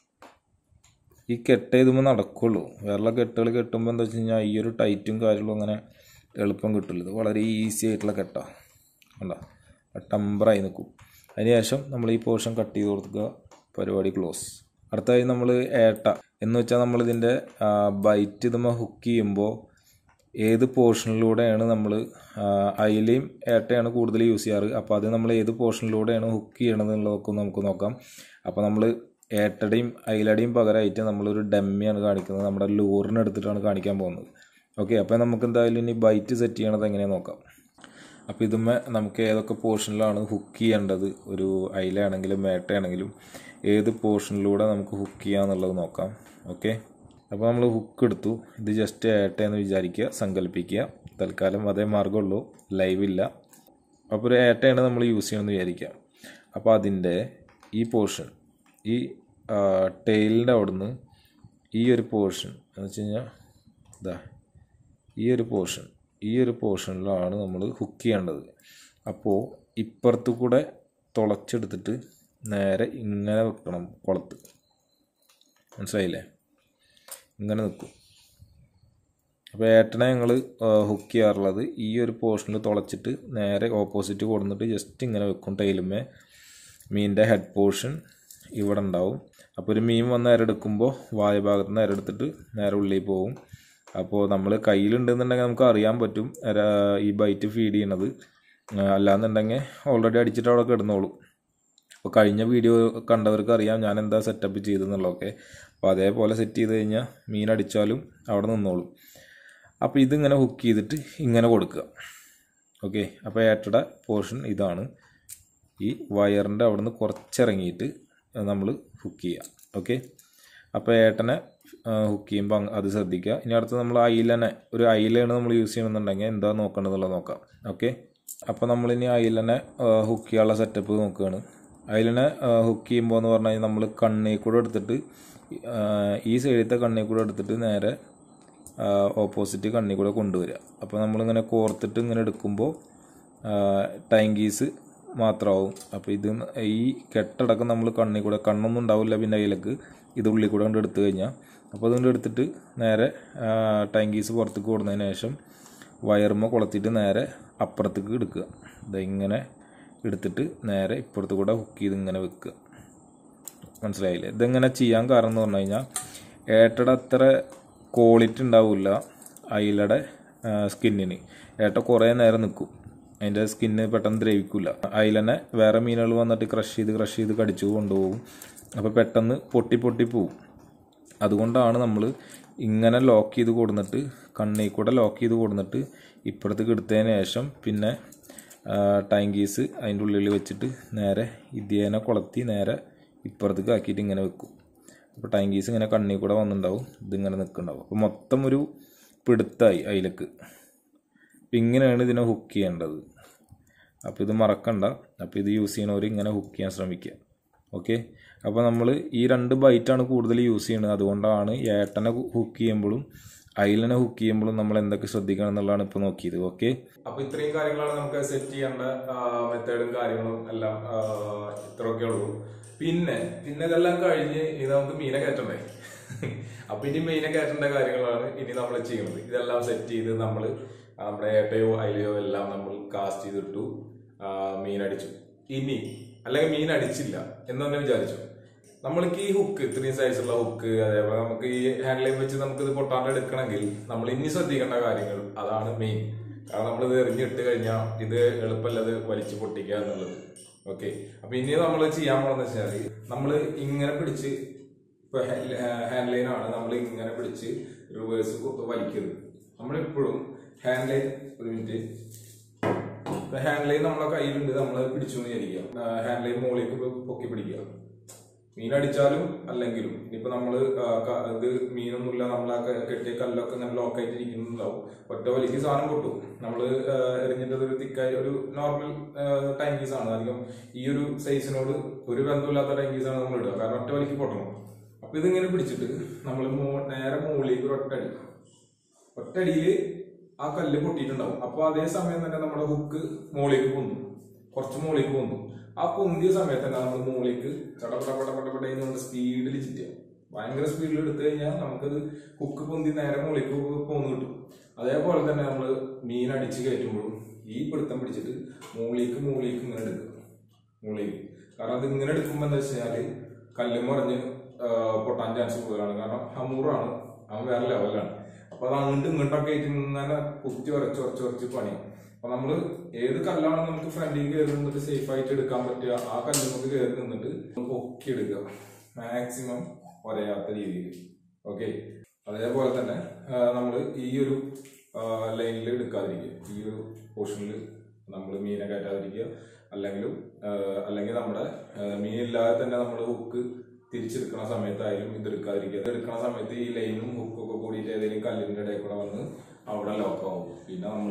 ഈ കെട്ട് എഴുതുമ്പോൾ നടക്കുള്ളൂ വേറെ കെട്ടുകൾ കെട്ടുമ്പോൾ എന്താ വെച്ച് കഴിഞ്ഞാൽ ഈ ഒരു ടൈറ്റും കാര്യങ്ങളും അങ്ങനെ എളുപ്പം കിട്ടില്ല ഇത് വളരെ ഈസി ആയിട്ടുള്ള കെട്ടാണ് കണ്ട ടമ്പറായി നിൽക്കും അതിനുശേഷം നമ്മൾ ഈ പോർഷൻ കട്ട് ചെയ്ത് കൊടുക്കുക പരിപാടി ക്ലോസ് അടുത്തായി നമ്മൾ ഏട്ട എന്ന് വെച്ചാൽ നമ്മളിതിൻ്റെ ബൈറ്റ് ഇതുമ്പോൾ ഹുക്ക് ചെയ്യുമ്പോൾ ഏത് പോർഷനിലൂടെയാണ് നമ്മൾ അയിലയും ഏട്ടയാണ് കൂടുതൽ യൂസ് ചെയ്യാറ് അപ്പോൾ അത് നമ്മൾ ഏത് പോർഷനിലൂടെയാണ് ഹുക്ക് ചെയ്യണത് എന്നുള്ളതൊക്കെ നമുക്ക് നോക്കാം അപ്പോൾ നമ്മൾ ഏട്ടയുടെയും അയിലയുടെയും പകരമായിട്ട് നമ്മളൊരു ഡമ്മിയാണ് കാണിക്കുന്നത് നമ്മുടെ ലൂറിന് എടുത്തിട്ടാണ് കാണിക്കാൻ പോകുന്നത് ഓക്കെ അപ്പോൾ നമുക്ക് എന്തായാലും ഇനി ബൈറ്റ് സെറ്റ് ചെയ്യണത് എങ്ങനെയാണെന്ന് നോക്കാം അപ്പോൾ ഇതുമ്മേ നമുക്ക് ഏതൊക്കെ പോർഷനിലാണ് ഹുക്ക് ചെയ്യേണ്ടത് ഒരു അയിലയാണെങ്കിലും മേട്ടയാണെങ്കിലും ഏത് പോർഷനിലൂടെ നമുക്ക് ഹുക്ക് ചെയ്യാന്നുള്ളത് നോക്കാം ഓക്കെ അപ്പോൾ നമ്മൾ ഹുക്ക് എടുത്തു ഇത് ജസ്റ്റ് ഏട്ടയെന്ന് വിചാരിക്കുക സങ്കല്പിക്കുക തൽക്കാലം അതേ മാർഗ്ഗമുള്ളൂ ലൈവില്ല അപ്പോൾ ഒരു ഏട്ടയാണ് നമ്മൾ യൂസ് ചെയ്യണമെന്ന് വിചാരിക്കുക അപ്പോൾ അതിൻ്റെ ഈ പോർഷൻ ഈ ടെയിലിൻ്റെ അവിടുന്ന് ഈ ഒരു പോർഷൻ എന്ന് വെച്ച് കഴിഞ്ഞാൽ ഇതാ ഈ ഒരു പോർഷൻ ഈ ഒരു പോർഷനിലാണ് നമ്മൾ ഹുക്ക് ചെയ്യേണ്ടത് അപ്പോൾ ഇപ്പുറത്ത് കൂടെ തുളച്ചെടുത്തിട്ട് നേരെ ഇങ്ങനെ വെക്കണം കുളത്ത് മനസ്സിലായില്ലേ ഇങ്ങനെ നിൽക്കും അപ്പോൾ ഏട്ടനെ ഞങ്ങൾ ഹുക്ക് ചെയ്യാറുള്ളത് ഈ ഒരു പോർഷനിൽ തുളച്ചിട്ട് നേരെ ഓപ്പോസിറ്റ് കൊടുന്നിട്ട് ജസ്റ്റ് ഇങ്ങനെ വെക്കും ടൈലുമേ മീനിൻ്റെ ഹെഡ് പോർഷൻ ഇവിടെ ഉണ്ടാവും അപ്പോൾ ഒരു മീൻ വന്ന് നേരെടുക്കുമ്പോൾ വായ ഭാഗത്ത് നിന്ന് നേരെടുത്തിട്ട് നേരെ ഉള്ളിൽ പോകും അപ്പോൾ നമ്മൾ കയ്യിലുണ്ടെന്നുണ്ടെങ്കിൽ നമുക്ക് അറിയാൻ പറ്റും ഈ ബൈറ്റ് ഫീഡ് ചെയ്യണത് അല്ലാന്നുണ്ടെങ്കിൽ ഓൾറെഡി അടിച്ചിട്ട് അവിടെ കിടന്നോളും അപ്പോൾ കഴിഞ്ഞ വീഡിയോ കണ്ടവർക്ക് അറിയാം ഞാൻ എന്താ സെറ്റപ്പ് ചെയ്തെന്നുള്ളതൊക്കെ അപ്പോൾ അതേപോലെ സെറ്റ് ചെയ്ത് കഴിഞ്ഞാൽ മീൻ അടിച്ചാലും അവിടെ നിന്നോളും അപ്പോൾ ഇതിങ്ങനെ ഹുക്ക് ചെയ്തിട്ട് ഇങ്ങനെ കൊടുക്കുക ഓക്കെ അപ്പോൾ ഏട്ടയുടെ പോർഷൻ ഇതാണ് ഈ വയറിൻ്റെ അവിടെ നിന്ന് കുറച്ചിറങ്ങിയിട്ട് നമ്മൾ ഹുക്ക് ചെയ്യുക ഓക്കെ അപ്പോൾ ഏട്ടനെ ഹുക്ക് ചെയ്യുമ്പോൾ അത് ശ്രദ്ധിക്കുക ഇനി അടുത്ത് നമ്മൾ അയിലനെ ഒരു അയിലാണ് നമ്മൾ യൂസ് ചെയ്യണമെന്നുണ്ടെങ്കിൽ എന്താ നോക്കേണ്ടതുള്ളത് നോക്കാം ഓക്കെ അപ്പോൾ നമ്മളിനി അയിലനെ ഹുക്ക് ചെയ്യാനുള്ള സെറ്റപ്പ് നോക്കുകയാണ് അയിലനെ ഹുക്ക് ചെയ്യുമ്പോൾ എന്ന് പറഞ്ഞു കഴിഞ്ഞാൽ നമ്മൾ കണ്ണിൽ കൂടെ എടുത്തിട്ട് ഈ സൈഡിലത്തെ കണ്ണിൽ കൂടെ എടുത്തിട്ട് നേരെ ഓപ്പോസിറ്റ് കണ്ണിൽ കൂടെ കൊണ്ടുവരിക അപ്പോൾ നമ്മളിങ്ങനെ കോർത്തിട്ട് ഇങ്ങനെ എടുക്കുമ്പോൾ ടാങ്കീസ് മാത്രമാവും അപ്പോൾ ഇത് ഈ കെട്ടടക്കം നമ്മൾ കണ്ണിൽ കൂടെ കണ്ണൊന്നും ഉണ്ടാവില്ല പിന്നെ അതിലേക്ക് ഇത് ഉള്ളിൽ കൂടെ കൊണ്ട് എടുത്തു കഴിഞ്ഞാൽ അപ്പോൾ അതുകൊണ്ട് എടുത്തിട്ട് നേരെ ടാങ്കീസ് പുറത്തേക്ക് കൊടുന്നതിന് ശേഷം വയറുമ്മ കൊളത്തിയിട്ട് നേരെ അപ്പുറത്തേക്ക് എടുക്കുക ഇതിങ്ങനെ എടുത്തിട്ട് നേരെ ഇപ്പുറത്ത് കൂടെ ഹുക്ക് ചെയ്ത് ഇങ്ങനെ വെക്കുക മനസ്സിലായില്ലേ ഇതെങ്ങനെ ചെയ്യാൻ കാരണം എന്ന് പറഞ്ഞു കഴിഞ്ഞാൽ ഏട്ടയുടെ അത്ര ക്വാളിറ്റി ഉണ്ടാവില്ല അയിലയുടെ സ്കിന്നിന് ഏട്ട കുറേ നേരം നിൽക്കും അതിൻ്റെ സ്കിന്ന് പെട്ടെന്ന് ദ്രവിക്കില്ല അയിലനെ വേറെ മീനുകൾ വന്നിട്ട് ക്രഷ് ചെയ്ത് ക്രഷ് ചെയ്ത് കടിച്ചു കൊണ്ടുപോകും അപ്പോൾ പെട്ടെന്ന് പൊട്ടി പൊട്ടി പോവും അതുകൊണ്ടാണ് നമ്മൾ ഇങ്ങനെ ലോക്ക് ചെയ്ത് കൊടുന്നിട്ട് കണ്ണിൽ കൂടെ ലോക്ക് ചെയ്ത് കൊടുന്നിട്ട് ഇപ്പുറത്തേക്ക് എടുത്തതിന് ശേഷം പിന്നെ ടാങ്കീസ് അതിൻ്റെ ഉള്ളിൽ വെച്ചിട്ട് നേരെ ഇതേനെ കൊളത്തി നേരെ ഇപ്പുറത്തേക്ക് ആക്കിയിട്ട് ഇങ്ങനെ വെക്കും അപ്പോൾ ടാങ്കീസ് ഇങ്ങനെ കണ്ണിൽ കൂടെ വന്നിട്ടുണ്ടാവും ഇതിങ്ങനെ നിൽക്കുന്നുണ്ടാവും അപ്പോൾ മൊത്തം ഒരു പിടുത്തായി അതിലേക്ക് അപ്പം ഇങ്ങനെയാണ് ഇതിനെ ഹുക്ക് ചെയ്യേണ്ടത് അപ്പോൾ ഇത് മറക്കണ്ട അപ്പോൾ ഇത് യൂസ് ചെയ്യണവർ ഇങ്ങനെ ഹുക്ക് ചെയ്യാൻ ശ്രമിക്കുക ഓക്കെ അപ്പോൾ നമ്മൾ ഈ രണ്ട് ബൈറ്റാണ് കൂടുതൽ യൂസ് ചെയ്യുന്നത് അതുകൊണ്ടാണ് ഏട്ടനെ ഹുക്ക് ചെയ്യുമ്പോഴും അയിലിനെ ഹുക്ക് ചെയ്യുമ്പോഴും നമ്മൾ എന്തൊക്കെ ശ്രദ്ധിക്കണം എന്നുള്ളതാണ് ഇപ്പോൾ നോക്കിയത് ഓക്കെ അപ്പൊ ഇത്രയും കാര്യങ്ങളാണ് നമുക്ക് സെറ്റ് ചെയ്യേണ്ട മെത്തേഡും കാര്യങ്ങളും എല്ലാം ആ, ഇത്രയൊക്കെ ഉള്ളൂ പിന്നെ പിന്നെ ഇതെല്ലാം കഴിഞ്ഞ് ഇത് നമുക്ക് മീനെ കയറ്റണ്ടേ അപ്പൊ ഇനി മീനെ കയറ്റേണ്ട കാര്യങ്ങളാണ് ഇനി നമ്മൾ ചെയ്യുന്നത് ഇതെല്ലാം സെറ്റ് ചെയ്ത് നമ്മൾ നമ്മുടെ ഏട്ടയോ അയിലയോ എല്ലാം നമ്മൾ കാസ്റ്റ് ചെയ്തിട്ടു ആ, മീനടിച്ചു ഇനി അല്ലെങ്കിൽ മീൻ അടിച്ചില്ല എന്ന് തന്നെ വിചാരിച്ചു നമ്മൾക്ക് ഈ ഹുക്ക് ഇത്രയും സൈസുള്ള ഹുക്ക് അതേപോലെ നമുക്ക് ഈ ഹാൻഡിലൈൻ വെച്ച് നമുക്ക് ഇത് പൊട്ടാണ്ട് എടുക്കണമെങ്കിൽ നമ്മൾ ഇനി ശ്രദ്ധിക്കേണ്ട കാര്യങ്ങൾ അതാണ് മെയിൻ കാരണം നമ്മൾ ഇത് എറിഞ്ഞിട്ട് കഴിഞ്ഞാൽ ഇത് എളുപ്പമല്ലത് വലിച്ചു പൊട്ടിക്കുക എന്നുള്ളത് ഓക്കെ അപ്പൊ ഇനി നമ്മൾ ചെയ്യാൻ പോണെന്ന് വെച്ചാൽ നമ്മൾ ഇങ്ങനെ പിടിച്ച് ഇപ്പൊ ഹാൻഡ് ലൈൻ ആണ് നമ്മൾ ഇങ്ങനെ പിടിച്ച് റിവേഴ്സ് വലിക്കരുത് നമ്മളെപ്പോഴും ഹാൻഡ് ലൈൻ ഒരു മിനിറ്റ് ഹാൻഡ് ലൈൻ നമ്മളെ കയ്യിലുണ്ട് നമ്മൾ പിടിച്ചു എന്ന് വിചാരിക്കുക ഹാൻഡ് ലൈൻ മുകളിലേക്ക് പൊ- പൊക്കി പിടിക്കുക മീൻ അടിച്ചാലും അല്ലെങ്കിലും ഇനിയിപ്പോ നമ്മള് ആ, ക- ഇത് മീനൊന്നുമില്ല നമ്മൾ ആ ക- കെട്ടിയ കല്ലൊക്കെ ഇങ്ങനെ ലോക്ക് ആയിട്ട് ഇരിക്കുന്നുണ്ടാവും ഒറ്റ വലിക്ക് സാധനം പൊട്ടും നമ്മള് ആ, എറിഞ്ഞിട്ടത് ഒരു തിക്കായി ഒരു നോർമൽ ടാങ്കീസ് ആണ് അധികം ഈ ഒരു സൈസിനോട് ഒരു ബന്ധമില്ലാത്ത ടാങ്കീസ് ആണ് നമ്മൾ ഇടുക കാരണം ഒറ്റ വലിക്ക് പൊട്ടണം അപ്പൊ ഇതിങ്ങനെ പിടിച്ചിട്ട് നമ്മൾ നേരെ മുകളിലേക്ക് ഒരു ഒറ്റടി ഒറ്റടിയില് ആ കല്ല് പൊട്ടിയിട്ടുണ്ടാവും അപ്പൊ അതേ സമയം തന്നെ നമ്മുടെ ഹുക്ക് മുകളിലേക്ക് പൊന്തു കുറച്ച് മുകളിലേക്ക് പൊന്തു ആ പൊന്തിയ സമയത്ത് തന്നെ നമ്മൾ മുകളിലേക്ക് ചടപട പട പട പട നമ്മുടെ സ്പീഡിൽ ചിറ്റുക ഭയങ്കര സ്പീഡിൽ എടുത്തു കഴിഞ്ഞാൽ നമുക്കത് ഹുക്ക് പൊന്തി നേരെ മുകളിലേക്ക് പോന്ന് കിട്ടും അതേപോലെ തന്നെ നമ്മൾ മീൻ അടിച്ച് കയറ്റുമ്പോഴും ഈ പിടുത്തം പിടിച്ചിട്ട് മുകളിലേക്ക് മുകളിലേക്ക് ഇങ്ങനെ എടുക്കുക മുകളിലേക്ക് കാരണം അത് ഇങ്ങനെ എടുക്കുമ്പോൾ എന്താ വെച്ചാല് കല്ല് മറിഞ്ഞ് ആ, പൊട്ടാൻ ചാൻസ് കൂടുതലാണ് കാരണം ഹമൂറാണ് അവൻ വേറെ ലെവലാണ് അപ്പൊ അത് അങ്ങോട്ടും ഇങ്ങോട്ടൊക്കെ ആയിട്ട് ഇങ്ങനെ കുത്തി ഉരച്ച് ഉരച്ച് ഉരച്ച് പണിയും അപ്പൊ നമ്മള് ഏത് കല്ലാണ് നമുക്ക് ഫ്രണ്ടിൽ കയറി നിന്നിട്ട് സേഫ് ആയിട്ട് എടുക്കാൻ പറ്റുക ആ കല്ല് നമുക്ക് കയറി നിന്നിട്ട് പൊക്കി എടുക്കുക മാക്സിമം ഒരയാത്ത രീതിയിൽ ഓക്കെ അതേപോലെ തന്നെ നമ്മൾ ഈ ഒരു ലൈനിൽ എടുക്കാതിരിക്കുക ഈ ഒരു പോർഷനിൽ നമ്മൾ മീനെ കയറ്റാതിരിക്കുക അല്ലെങ്കിലും ആ, അല്ലെങ്കിൽ നമ്മുടെ ആ, മീനില്ലാതെ തന്നെ നമ്മൾ ഹുക്ക് തിരിച്ചെടുക്കുന്ന സമയത്തായാലും ഇത് എടുക്കാതിരിക്കുക ഇത് എടുക്കുന്ന സമയത്ത് ഈ ലൈനും ഹുക്കും ഒക്കെ കൂടിയിട്ട് ഏതെങ്കിലും കല്ലിന്റെ ഇടയിൽ കൂടെ വന്ന് അവിടെ ലോക്കാവും പിന്നെ നമ്മൾ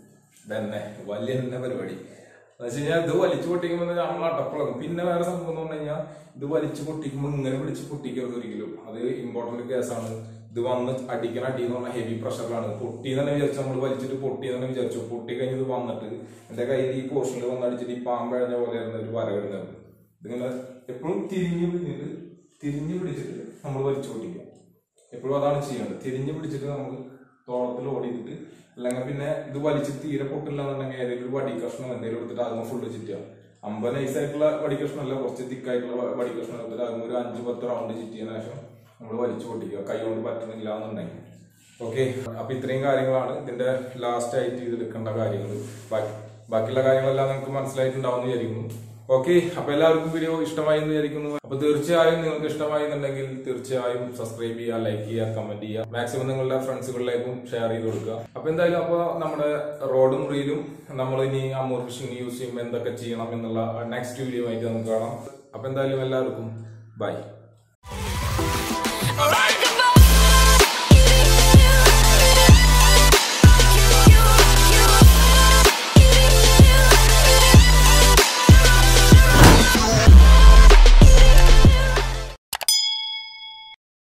തന്നെ വലിയ തന്നെ പരിപാടി എന്ന് വെച്ച് കഴിഞ്ഞാൽ ഇത് വലിച്ചു പൊട്ടിക്കുമ്പോൾ നമ്മൾ അടപ്പളക്കും പിന്നെ വേറെ സംഭവം എന്ന് പറഞ്ഞു കഴിഞ്ഞാൽ ഇത് വലിച്ചു പൊട്ടിക്കുമ്പോൾ ഇങ്ങനെ പിടിച്ച് പൊട്ടിക്കരുത് ഒരിക്കലും അത് ഇമ്പോർട്ടന്റ് കേസാണ് ഇത് വന്ന് അടിക്കണ അടി എന്ന് പറഞ്ഞാൽ ഹെവി പ്രഷറിലാണ് പൊട്ടി തന്നെ വിചാരിച്ചു നമ്മൾ വലിച്ചിട്ട് പൊട്ടി തന്നെ വിചാരിച്ചു പൊട്ടി കഴിഞ്ഞ് ഇത് വന്നിട്ട് എന്റെ കയ്യിൽ ഈ പോർഷനിൽ വന്ന് അടിച്ചിട്ട് ഈ പാമ്പഴഞ്ഞ പോലെ ഇരുന്ന ഒരു വര കിടന്നത് ഇതിങ്ങനെ എപ്പോഴും തിരിഞ്ഞു പിടിച്ചിട്ട് തിരിഞ്ഞു പിടിച്ചിട്ട് നമ്മൾ വലിച്ചു പൊട്ടിക്കുക എപ്പോഴും അതാണ് ചെയ്യേണ്ടത് തിരിഞ്ഞു പിടിച്ചിട്ട് നമ്മൾ തോളത്തിൽ ഓടിയിട്ട് അല്ലെങ്കിൽ പിന്നെ ഇത് വലിച്ചിട്ട് തീരെ പൊട്ടില്ല എന്നുണ്ടെങ്കിൽ ഏതെങ്കിലും ഒരു വടി കഷ്ണം എന്തെങ്കിലും എടുത്തിട്ട് അതിന് ഫുള്ള് ചുറ്റുക അമ്പത് നൈസ് ആയിട്ടുള്ള വടി കഷ്ണം അല്ല കുറച്ച് തിക്കായിട്ടുള്ള വ- വടി കഷ്ണം എടുത്തിട്ട് അതിന് ഒരു അഞ്ച് പത്ത് റൗണ്ട് ചുറ്റിയതിനു ശേഷം നമ്മൾ വലിച്ചു പൊട്ടിക്കുക കൈ കൊണ്ട് പറ്റുന്നില്ല എന്നുണ്ടെങ്കിൽ ഓക്കെ അപ്പൊ ഇത്രയും കാര്യങ്ങളാണ് ഇതിന്റെ ലാസ്റ്റ് ആയിട്ട് ഇതിലെടുക്കേണ്ട കാര്യങ്ങൾ ബാക്കി ബാക്കിയുള്ള കാര്യങ്ങളെല്ലാം നിങ്ങൾക്ക് മനസ്സിലായിട്ടുണ്ടാവും എന്ന് വിചാരിക്കുന്നു ഓക്കെ അപ്പൊ എല്ലാവർക്കും വീഡിയോ ഇഷ്ടമായി എന്ന് വിചാരിക്കുന്നു അപ്പൊ തീർച്ചയായും നിങ്ങൾക്ക് ഇഷ്ടമായി എന്നുണ്ടെങ്കിൽ തീർച്ചയായും സബ്സ്ക്രൈബ് ചെയ്യുക ലൈക്ക് ചെയ്യുക കമന്റ് ചെയ്യുക മാക്സിമം നിങ്ങളുടെ ഫ്രണ്ട്സുകളിലേക്കും ഷെയർ ചെയ്ത് കൊടുക്കുക അപ്പൊ എന്തായാലും അപ്പൊ നമ്മുടെ റോഡും റീലും നമ്മൾ ഇനി അമൂർ ഫിഷിംഗ് യൂസ് ചെയ്യുമ്പോൾ എന്തൊക്കെ ചെയ്യണം എന്നുള്ള നെക്സ്റ്റ് വീഡിയോ ആയിട്ട് നമുക്ക് കാണാം അപ്പൊ എന്തായാലും എല്ലാവർക്കും ബൈ